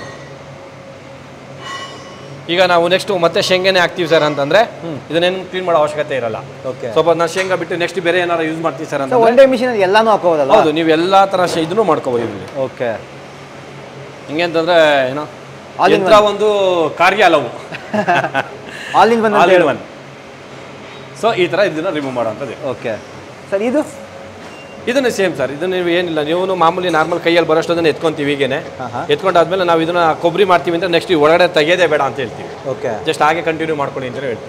ಈಗ ನಾವು ನೆಕ್ಸ್ಟ್ ಮತ್ತೆ ಶೇಂಗಾನೆ ಹಾಕ್ತೀವಿ ಸರ್ ಅಂತಂದ್ರೆ ಇದನ್ನೇನು ಕ್ಲೀನ್ ಮಾಡೋ ಅವಶ್ಯಕತೆ ಇರಲ್ಲ ಓಕೆ ಸ್ವಲ್ಪ ನಾವು ಶೇಂಗಾ ಬಿಟ್ಟು ನೆಕ್ಸ್ಟ್ ಬೇರೆ ಏನಾರು ಯೂಸ್ ಮಾಡ್ತೀವಿ ಸರ್ ಸೊ ಅಂತ ಒನ್ ಡೇ ಮಿಷಿನಲ್ಲಿ ಎಲ್ಲಾನು ಹಾಕೋಬೋದಲ್ಲ ಹೌದು ನೀವು ಎಲ್ಲ ಥರ ಶೇ ಇದನ್ನು ಮಾಡ್ಕೋಬೋದು ಇಲ್ಲಿ ಓಕೆ ಹಿಂಗೆ ಅಂತಂದ್ರೆ ಏನೋ All in ಯಂತ್ರ ಒಂದು ಕಾರ್ಯ ಅಲ್ಲವು ಆಲ್ ಇನ್ ಬಂದ್ ಆಲ್ ಇನ್ ಒನ್ ಸೊ ಈ ಥರ ಇದನ್ನ ರಿಮೂವ್ ಮಾಡೋಂಥದ್ದು ಓಕೆ ಸರ್ ಇದು ಇದನ್ನು ಸೇಮ್ ಸರ್ ಇದನ್ನ ನೀವು ಏನಿಲ್ಲ ನೀವು ಮಾಮೂಲಿ ನಾರ್ಮಲ್ ಕೈಯಲ್ಲಿ ಬರೋಷ್ಟೊಂದನ್ನು ಎತ್ಕೊಂತೀವಿ ಹೀಗೇನೆ ಹಾಂ ಹಾಂ ಎತ್ಕೊಂಡಾದ್ಮೇಲೆ ನಾವು ಇದನ್ನ ಕೊಬ್ಬರಿ ಮಾಡ್ತೀವಿ ಅಂದ್ರೆ ನೆಕ್ಸ್ಟ್ ಒಳಗಡೆ ತೆಗೆಯೋದೇ ಬೇಡ ಅಂತ ಹೇಳ್ತೀವಿ ಓಕೆ ಜಸ್ಟ್ ಹಾಗೆ ಕಂಟಿನ್ಯೂ ಮಾಡ್ಕೊಳ್ಳಿ ಅಂತ ಹೇಳ್ತೀವಿ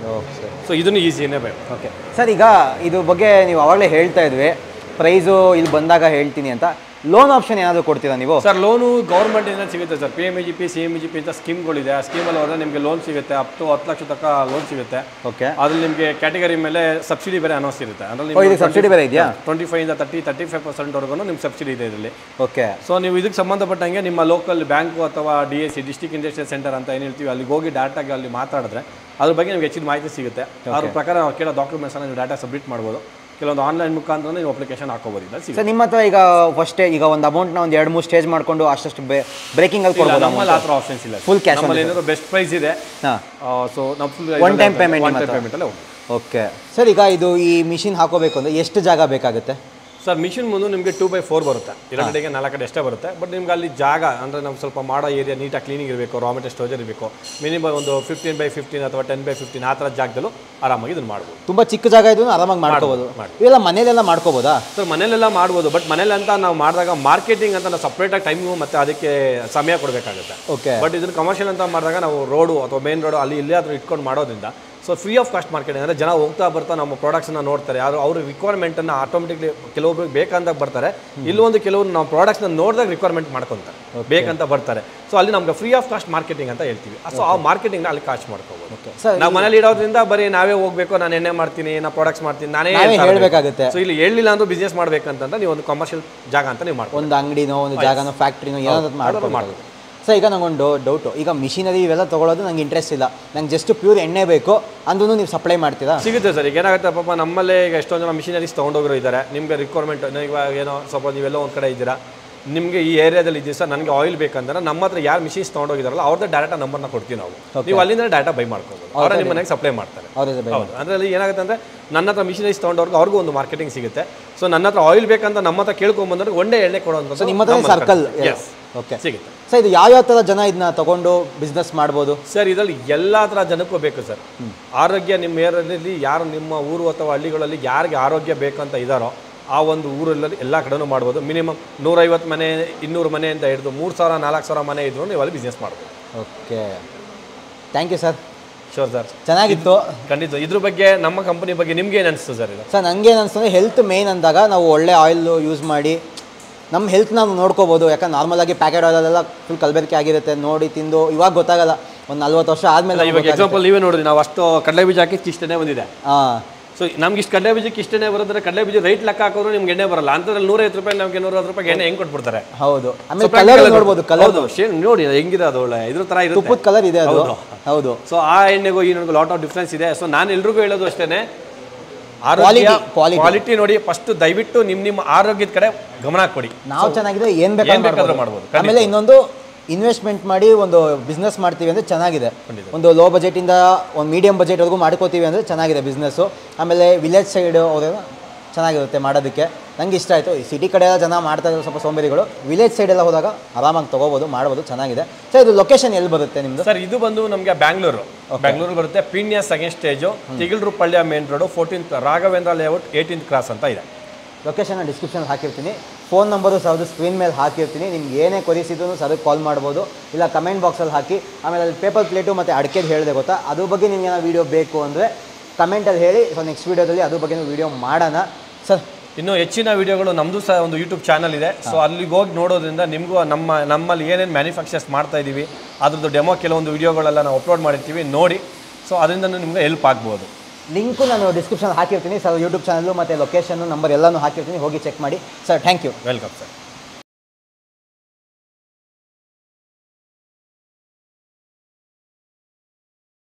ಓಕೆ ಸೊ ಇದನ್ನು ಈಸಿನೇ ಬೇಕು ಓಕೆ ಸರ್ ಈಗ ಇದು ಬಗ್ಗೆ ನೀವು ಅವಾಗಲೇ ಹೇಳ್ತಾ ಇದ್ವಿ ಪ್ರೈಸು ಇಲ್ಲಿ ಬಂದಾಗ ಹೇಳ್ತೀನಿ ಅಂತ ಲೋನ್ ಆಪ್ಷನ್ ಏನಾದರೂ ಕೊಡ್ತೀರಾ ನೀವು ಸರ್ ಲೋನು ಗೌರ್ಮೆಂಟಿಂದ ಸಿಗುತ್ತೆ sir P M E G P C M E G P ಅಂತ ಸ್ಕೀಮ್ಗಳಿದೆ ಆ ಸ್ಕೀಮಲ್ಲಿ ಹೋದ್ರೆ ನಿಮಗೆ ಲೋನ್ ಸಿಗುತ್ತೆ ಅಪ್ ಟು ಹತ್ತು ಲಕ್ಷ ತನಕ ಲೋನ್ ಸಿಗುತ್ತೆ ಓಕೆ ಅದ್ರಲ್ಲಿ ನಿಮಗೆ ಕ್ಯಾಟಗರಿ ಮೇಲೆ ಸಬ್ಸಿಡಿ ಬೇರೆ ಅನೌನ್ಸ್ ಇರುತ್ತೆ ಓ, ಇದಕ್ಕೆ subsidy ಬೇರೆ ಇದೆಯಾ? ಟ್ವೆಂಟಿ ಫೈವ್ ಇಂದ ತರ್ಟಿ ತರ್ಟಿ ಫೈವ್ ಪರ್ಸೆಂಟ್ವರೆಗೂ ನಿಮ್ಗೆ ಸಬ್ಸಿಡಿ ಇದೆ ಇದರಲ್ಲಿ ಓಕೆ ಸೊ ನೀವು ಇದಕ್ಕೆ ಸಂಬಂಧಪಟ್ಟಂಗೆ ನಿಮ್ಮ ಲೋಕಲ್ ಬ್ಯಾಂಕು ಅಥವಾ D S C district industrial centre ಅಂತ ಏನು ಹೇಳ್ತೀವಿ ಅಲ್ಲಿಗೆ ಹೋಗಿ ಡಾಟಾಗಿ ಅಲ್ಲಿ ಮಾತಾಡಿದ್ರೆ ಅದ್ರ ಬಗ್ಗೆ ನಿಮ್ಗೆ ಹೆಚ್ಚಿನ ಮಾಹಿತಿ ಸಿಗುತ್ತೆ ಅದ್ರ ಪ್ರಕಾರ ನಾವು ಕೇಳೋ ಡಾಕ್ಯುಮೆಂಟ್ಸನ್ನು ನೀವು ಡಾಟಾ ಸಬ್ಮಿಟ್ ಮಾಡ್ಬೋದು ಕೆಲವೊಂದು ಆನ್ಲೈನ್ ಮುಖಾಂತರ ನೀವು ಅಪ್ಲಿಕೇಶನ್ ಹಾಕೋಬೋದು ಇದ್ರಲ್ಲಿ ಸಿಗುತ್ತೆ ಸರ್ ನಿಮ್ಮ ಹತ್ರ ಈಗ ಫಸ್ಟೇ ಈಗ ಒಂದು ಅಮೌಂಟ್ನ ಒಂದು ಎರಡು ಮೂರು ಸ್ಟೇಜ್ ಮಾಡ್ಕೊಂಡು ಅಷ್ಟಷ್ಟು ಬ್ರೇಕಿಂಗಲ್ಲಿ ಇಲ್ಲ, ಕೊಡ್ಬೋದು ನಮ್ಮಲ್ಲಿ ಆ ಥರ ಆಪ್ಷನ್ಸ್ ಇಲ್ಲ Full cash on ನಮ್ಮಲ್ಲಿ ಏನಾದ್ರು ಬೆಸ್ಟ್ ಪ್ರೈಸ್ ಇದೆ ಹಾಂ ಸೊ ನಾವು full One time payment one ನಿಮ್ಮ ಟೈಮ್ ಹತ್ರ? ಪೇಮೆಂಟಲ್ಲೇ ಹೋಗಿ ಓಕೆ ಸರ್ ಈಗ ಇದು ಈ ಮಿಷಿನ್ ಹಾಕೋಬೇಕು ಅಂದರೆ ಎಷ್ಟು ಜಾಗ ಬೇಕಾಗುತ್ತೆ ಸರ್ ಮಿಷಿನ್ ಮುಂದೆ ನಿಮಗೆ ಟೂ ಬೈ ಫೋರ್ ಬರುತ್ತೆ ಎರಡಡೆಗೆ ನಾಲ್ಕಡೆ ಅಷ್ಟೇ ಬರುತ್ತೆ ಬಟ್ ನಿಮ್ಗೆ ಅಲ್ಲಿ ಜಾಗ ಅಂದರೆ ನಾವು ಸ್ವಲ್ಪ ಮಾಡೋ ಏರಿಯಾ ನೀಟಾಗಿ ಕ್ಲೀನಿಂಗ್ ಇರಬೇಕು ರಾ ಮೆಟೀರಿಯಲ್ ಸ್ಟೋರೇಜ್ ಇರಬೇಕು ಮಿನಿಮಮ್ ಒಂದು ಫಿಫ್ಟೀನ್ ಬೈ ಫಿಫ್ಟೀನ್ ಅಥವಾ ಟೆನ್ ಬೈ ಫಿಫ್ಟೀನ್ ಆ ಥರ ಜಾಗದಲ್ಲೂ ಆರಾಮಾಗಿ ಇದನ್ನು ಮಾಡ್ಬೋದು ತುಂಬ ಚಿಕ್ಕ ಜಾಗ ಇದ್ದು ಆರಾಮಾಗಿ ಮಾಡ್ಕೋಬೋದು ಮಾಡಿ. ಇವೆಲ್ಲ ಮನೇಲೆಲ್ಲ ಮಾಡ್ಕೋಬೋದಾ ಸರ್ ಮನೇಲೆಲ್ಲ ಮಾಡ್ಬೋದು ಬಟ್ ಮನೇಲಿ ಅಂತ ನಾವು ಮಾಡಿದಾಗ ಮಾರ್ಕೆಟಿಂಗ್ ಅಂತ ನಾವು ಸಪ್ರೇಟಾಗಿ ಟೈಮು ಮತ್ತು ಅದಕ್ಕೆ ಸಮಯ ಕೊಡಬೇಕಾಗುತ್ತೆ ಓಕೆ ಬಟ್ ಇದನ್ನು ಕಮರ್ಷಿಯಲ್ ಅಂತ ಮಾಡಿದಾಗ ನಾವು ರೋಡು ಅಥವಾ ಮೇನ್ ರೋಡು ಅಲ್ಲಿ ಇಲ್ಲೇ ಆದರೂ ಇಟ್ಕೊಂಡು ಮಾಡೋದ್ರಿಂದ so free of cost marketing ಅಂದರೆ ಜನ ಹೋಗ್ತಾ ಬರ್ತಾ ನಮ್ಮ ಪ್ರಾಡಕ್ಟ್ಸ್ನ ನೋಡ್ತಾರೆ ಯಾರು ಅವ್ರ ರಿಕ್ವೈರ್ಮೆಂಟನ್ನು ಆಟೋಮೆಟಿಕ್ಲಿ ಕೆಲವೊಬ್ರಿಗೆ ಬೇಕಂತ ಬರ್ತಾರೆ ಇಲ್ಲೊಂದು ಕೆಲವರು ನಾವು ಪ್ರಾಡಕ್ಟ್ಸ್ನ ನೋಡಿದಾಗ ರಿಕ್ವೈರ್ಮೆಂಟ್ ಮಾಡ್ಕೊತಾರೆ ಬೇಕಂತ ಬರ್ತಾರೆ ಸೊ ಅಲ್ಲಿ ನಮ್ಗೆ ಫ್ರೀ ಆಫ್ ಕಾಸ್ಟ್ ಮಾರ್ಕೆಟಿಂಗ್ ಅಂತ ಹೇಳ್ತೀವಿ ಸೊ ಆ ಮಾರ್ಕೆಟಿಂಗ್ನ ಅಲ್ಲಿ ಕಾಸ್ಟ್ ಮಾಡ್ಕೋಬೋದು ಸರ್ ನಾವು ಮನೇಲಿ ಇಡೋದ್ರಿಂದ ಬರೀ ನಾವೇ ಹೋಗ್ಬೇಕು ನಾನು ಎಣ್ಣೆ ಮಾಡ್ತೀನಿ ನಾ ಪ್ರಾಡಕ್ಟ್ಸ್ ಮಾಡ್ತೀನಿ ನಾನೇ ನಾವೇ ಹೇಳ್ಬೇಕಾಗುತ್ತೆ. ಸೊ ಇಲ್ಲಿ ಹೇಳಿಲ್ಲ ಅಂದ್ರೂ ಬಿಸ್ನೆಸ್ ಮಾಡ್ಬೇಕಂತಂದ್ರೆ ನೀವು ಒಂದು ಕಮರ್ಷಿಯಲ್ ಜಾಗ ಅಂತ ನೀವು ಮಾಡ್ಬೋದು ಒಂದು ಅಂಗಡಿನೋ ಒಂದು ಜಾಗನೋ ಫ್ಯಾಕ್ಟ್ರಿನೋ ಏನಾದ್ರು ಮಾಡ್ಕೊಂಡು ಸರ್ ಈಗ ನಂಗೊಂದು ಡೌಟು ಈಗ ಮಿಷಿನರಿ ಇವೆಲ್ಲ ತೊಗೊಳೋದು ನಂಗೆ ಇಂಟ್ರೆಸ್ಟ್ ಇಲ್ಲ ನಂಗೆ ಜಸ್ಟ್ ಪ್ಯೂರ್ ಎಣ್ಣೆ ಬೇಕು ಅಂದ್ರೂ ನೀವು ಸಪ್ಲೈ ಮಾಡ್ತೀರಾ ಸಿಗುತ್ತೆ ಸರ್ ಈಗ ಏನಾಗುತ್ತೆ ಪಾಪ ನಮ್ಮಲ್ಲೇ ಈಗ ಎಷ್ಟೊಂದು ಜನ ಮಿಷಿನರೀಸ್ ತೊಗೊಂಡೋಗಿರೋ ಇದ್ದಾರೆ ನಿಮಗೆ ರಿಕ್ವೈರ್ಮೆಂಟ್ ಇವಾಗ ಏನೋ ಸ್ವಲ್ಪ ನೀವೆಲ್ಲ ಒಂದು ಕಡೆ ಇದ್ದೀರಾ ನಿಮಗೆ ಈ ಏರಿಯಾದಲ್ಲಿ ಇದ್ದೀವಿ ಸರ್ ನನಗೆ ಆಯಿಲ್ ಬೇಕಂದ್ರೆ ನಮ್ಮ ಹತ್ರ ಯಾರು ಮಿಷಿನ್ಸ್ ತೊಗೊಂಡೋಗಿದಾರಲ್ಲ ಅವ್ರದ್ದು ಡಾಟಾ ನಂಬರ್ನ ಕೊಡ್ತೀವಿ ನಾವು ನೀವು ಅಲ್ಲಿಂದ ಡಾಟಾ ಬೈ ಮಾಡ್ಕೋಬೋದು ಅವರ ನಿಮ್ಮ ಮನೆಗೆ ಸಪ್ಲೈ ಮಾಡ್ತಾರೆ ಅವ್ರದ್ದು ಬೇಡ ಹೌದು ಅದರಲ್ಲಿ ಏನಾಗುತ್ತೆ ಅಂದರೆ ನನ್ನ ಹತ್ರ ಮಿಷಿನರೀಸ್ ತೊಗೊಂಡವ್ರಿಗೆ ಅವ್ರಿಗೂ ಒಂದು ಮಾರ್ಕೆಟಿಂಗ್ ಸಿಗುತ್ತೆ ಸೊ ನನ್ನ ಹತ್ರ ಆಯಿಲ್ ಬೇಕಂತ ನಮ್ಮ ಹತ್ರ ಕೇಳ್ಕೊಂಬಂದ್ರೆ ಒಂದೇ ಎಣ್ಣೆ ಕೊಡುವಂಥ ಸೊ ನಿಮ್ಮ ಹತ್ರ ಸರ್ಕಲ್ ಓಕೆ ಸಿಗುತ್ತೆ ಸರ್ ಇದು ಯಾವ್ಯಾವ ಥರ ಜನ ಇದನ್ನ ತಗೊಂಡು ಬಿಸ್ನೆಸ್ ಮಾಡ್ಬೋದು ಸರ್ ಇದರಲ್ಲಿ ಎಲ್ಲ ಥರ ಜನಕ್ಕೂ ಬೇಕು ಸರ್ ಆರೋಗ್ಯ ನಿಮ್ಮ ಏರಿಯಾದಲ್ಲಿ ಯಾರು ನಿಮ್ಮ ಊರು ಅಥವಾ ಹಳ್ಳಿಗಳಲ್ಲಿ ಯಾರಿಗೆ ಆರೋಗ್ಯ ಬೇಕಂತ ಇದ್ದಾರೋ ಆ ಒಂದು ಊರಲ್ಲಿ ಎಲ್ಲ ಕಡೆನೂ ಮಾಡ್ಬೋದು ಮಿನಿಮಮ್ ನೂರೈವತ್ತು ಮನೆ ಇನ್ನೂರು ಮನೆ ಅಂತ ಹಿಡಿದು ಮೂರು ಸಾವಿರ ನಾಲ್ಕು ಸಾವಿರ ಮನೆ ಇದ್ರು ನೀವು ಅಲ್ಲಿ ಬಿಸ್ನೆಸ್ ಮಾಡ್ಬೋದು okay thank you sir sure sir ಚೆನ್ನಾಗಿತ್ತು ಖಂಡಿತ ಇದ್ರ ಬಗ್ಗೆ ನಮ್ಮ ಕಂಪನಿ ಬಗ್ಗೆ ನಿಮ್ಗೆ ಏನು ಅನಿಸ್ತು ಸರ್ ಇದು ಸರ್ ನನಗೇನು ಅನ್ಸ್ತಂದ್ರೆ ಹೆಲ್ತ್ ಮೇನ್ ಅಂದಾಗ ನಾವು ಒಳ್ಳೆ ಆಯಿಲ್ ಯೂಸ್ ಮಾಡಿ ನಮ್ಮ ಹೆಲ್ತ್ ನಾವು ನೋಡ್ಕೋಬೋದು ಯಾಕಂದ್ರೆ ನಾರ್ಮಲಾಗಿ ಪ್ಯಾಕೆಟ್ ಆಯಿಲೆಲ್ಲ ಫುಲ್ ಕಲಬೆರಕೆ ಆಗಿರುತ್ತೆ ನೋಡಿ ತಿಂದು ಇವಾಗ ಗೊತ್ತಾಗಲ್ಲ ಒಂದು ನಲ್ವತ್ತು ವರ್ಷ ಆದಮೇಲೆ ಇವಾಗ ಎಕ್ಸಾಂಪಲ್ ನೀವೇ ನೋಡಿರಿ ನಾವು ಅಷ್ಟು ಕಡಲೆ ಬೀಜ ಹಾಕಿ ಇಷ್ಟನೇ ಬಂದಿದೆ ಹಾಂ ಸೊ ನಮ್ಗೆ ಇಷ್ಟು ಕಡಲೆ ಬೀಜಕ್ಕೆ ಇಷ್ಟನೇ ಬರೋದ್ರೆ ಕಡಲೆ ಬೀಜ ರೈಟ್ ಲೆಕ್ಕ ಹಾಕೋರು ನಿಮ್ಗೆ ಎಣ್ಣೆ ಬರಲ್ಲ ಅಂತದ್ರಲ್ಲಿ ನೂರೈವತ್ತು ರೂಪಾಯಿ ನಮ್ಗೆ ನೂರೈವತ್ತು ರೂಪಾಯಿ ಎಣ್ಣೆ ಹೆಂಗೆ ಕೊಟ್ಬಿಡ್ತಾರೆ ಹೌದು ಆಮೇಲೆ So, ಕಲರ್ practical ನೋಡ್ಬೋದು ಕಲರ್ ಹೌದು ಶೇಡ್ ನೋಡಿ ಅದು ಹೆಂಗಿದೆ ಅದು ಒಳ್ಳೆ ಇದ್ರ ತರ ಇರುತ್ತೆ ತುಪ್ಪದ ಕಲರ್ ಇದೆ ಅದು ಹೌದು. ಹೌದು ಸೊ ಆ ಎಣ್ಣೆಗೂ ಈ ನನಗೂ ಲಾಟ್ ಆಫ್ ಡಿಫ್ರೆನ್ಸ್ ಇದೆ ಸೊ ನಾನು ಎಲ್ರಿಗೂ ಹೇಳೋದು ಅಷ್ಟೇನೆ ಆರೋಗ್ಯ Quality, quality. ಕ್ವಾಲಿಟಿ ನೋಡಿ ಫಸ್ಟ್ ದಯವಿಟ್ಟು ನಿಮ್ಮ ನಿಮ್ಮ ಆರೋಗ್ಯದ ಕಡೆ ಗಮನ ಕೊಡಿ ನಾವು ಚೆನ್ನಾಗಿದ್ರೆ ಏನು ಏನ್ ಬೇಕಾದ್ರೂ ಬೇಕಾದ್ರೂ ಮಾಡ್ಬೋದು ಮಾಡ್ಬೋದು, ಆಮೇಲೆ ಇನ್ನೊಂದು ಇನ್ವೆಸ್ಟ್ಮೆಂಟ್ ಮಾಡಿ ಒಂದು ಬಿಸ್ನೆಸ್ ಮಾಡ್ತೀವಿ ಅಂದರೆ ಚೆನ್ನಾಗಿದೆ ಒಂದು ಲೋ ಬಜೆಟಿಂದ ಒಂದು ಮೀಡಿಯಂ ಬಜೆಟ್ವರೆಗೂ ಮಾಡ್ಕೋತೀವಿ ಅಂದರೆ ಚೆನ್ನಾಗಿದೆ ಬಿಸ್ನೆಸ್ಸು ಆಮೇಲೆ ವಿಲೇಜ್ ಸೈಡ್ ಅವರೆಲ್ಲ ಚೆನ್ನಾಗಿರುತ್ತೆ ಮಾಡೋದಕ್ಕೆ ನಂಗೆ ಇಷ್ಟ ಆಯಿತು ಈ ಸಿಟಿ ಕಡೆ ಎಲ್ಲ ಜನ ಮಾಡ್ತಾ ಇದ್ದಾರೆ ಸ್ವಲ್ಪ ಸೋಂಬೇರಿಗಳು ವಿಲೇಜ್ ಸೈಡ್ ಎಲ್ಲ ಹೋದಾಗ ಆರಾಮಾಗಿ ತೊಗೋಬೋದು ಮಾಡ್ಬೋದು ಚೆನ್ನಾಗಿದೆ ಸರ್ ಇದು ಲೊಕೇಶನ್ ಎಲ್ಲಿ ಬರುತ್ತೆ ನಿಮ್ಮದು ಸರ್ ಇದು ಬಂದು ನಮಗೆ ಬ್ಯಾಂಗ್ಳೂರು ಬ್ಯಾಂಗ್ಳೂರು ಬರುತ್ತೆ Peenya second stage Tigalarapalya main road fourteenth Raghavendra layout eighteenth cross ಅಂತ ಇದೆ ಲೊಕೇಶನ್ನ ಡಿಸ್ಕ್ರಿಪ್ಷನ್ ಹಾಕಿರ್ತೀನಿ ಫೋನ್ ನಂಬರು ಸರ್ದು ಸ್ಕ್ರೀನ್ ಮೇಲೆ ಹಾಕಿರ್ತೀನಿ ನಿಮ್ಗೆ ಏನೇ ಕೊರಿಸಿದ್ರು ಸರ್ಗೆ ಕಾಲ್ ಮಾಡ್ಬೋದು ಇಲ್ಲ ಕಮೆಂಟ್ ಬಾಕ್ಸಲ್ಲಿ ಹಾಕಿ ಆಮೇಲೆ ಅಲ್ಲಿ ಪೇಪರ್ ಪ್ಲೇಟು ಮತ್ತು ಅಡಿಕೆದು ಹೇಳಿದೆ ಗೊತ್ತಾ ಅದ್ರ ಬಗ್ಗೆ ನಿಮ್ಗೆ ಏನೋ ವೀಡಿಯೋ ಬೇಕು ಅಂದರೆ ಕಮೆಂಟಲ್ಲಿ ಹೇಳಿ ಸೊ ನೆಕ್ಸ್ಟ್ ವೀಡಿಯೋದಲ್ಲಿ ಅದ್ರ ಬಗ್ಗೆ ವೀಡಿಯೋ ಮಾಡೋಣ ಸರ್ ಇನ್ನು ಹೆಚ್ಚಿನ ವಿಡಿಯೋಗಳು ನಮ್ಮದು ಸಹ ಒಂದು ಯೂಟ್ಯೂಬ್ ಚಾನಲ್ ಇದೆ ಸೊ ಅಲ್ಲಿಗೆ ಹೋಗಿ ನೋಡೋದ್ರಿಂದ ನಿಮಗೂ ನಮ್ಮ ನಮ್ಮಲ್ಲಿ ಏನೇನು ಮ್ಯಾನುಫ್ಯಾಕ್ಚರ್ಸ್ ಮಾಡ್ತಾ ಇದ್ದೀವಿ ಅದ್ರದ್ದು ಡೆಮೋ ಕೆಲವೊಂದು ವಿಡಿಯೋಗಳೆಲ್ಲ ನಾವು ಅಪ್ಲೋಡ್ ಮಾಡಿರ್ತೀವಿ ನೋಡಿ ಸೊ ಅದರಿಂದ ನಿಮ್ಗೆ ಹೆಲ್ಪ್ ಆಗ್ಬೋದು ಲಿಂಕು ನಾನು ಡಿಸ್ಕ್ರಿಪ್ಷನ್ ಹಾಕಿರ್ತೀನಿ ಸರ್ ಯೂಟ್ಯೂಬ್ ಚಾನಲ್ಲು ಮತ್ತು ಲೊಕೇಶನ್ನು ನಂಬರ್ ಎಲ್ಲನೂ ಹಾಕಿರ್ತೀನಿ ಹೋಗಿ ಚೆಕ್ ಮಾಡಿ sir thank you welcome sir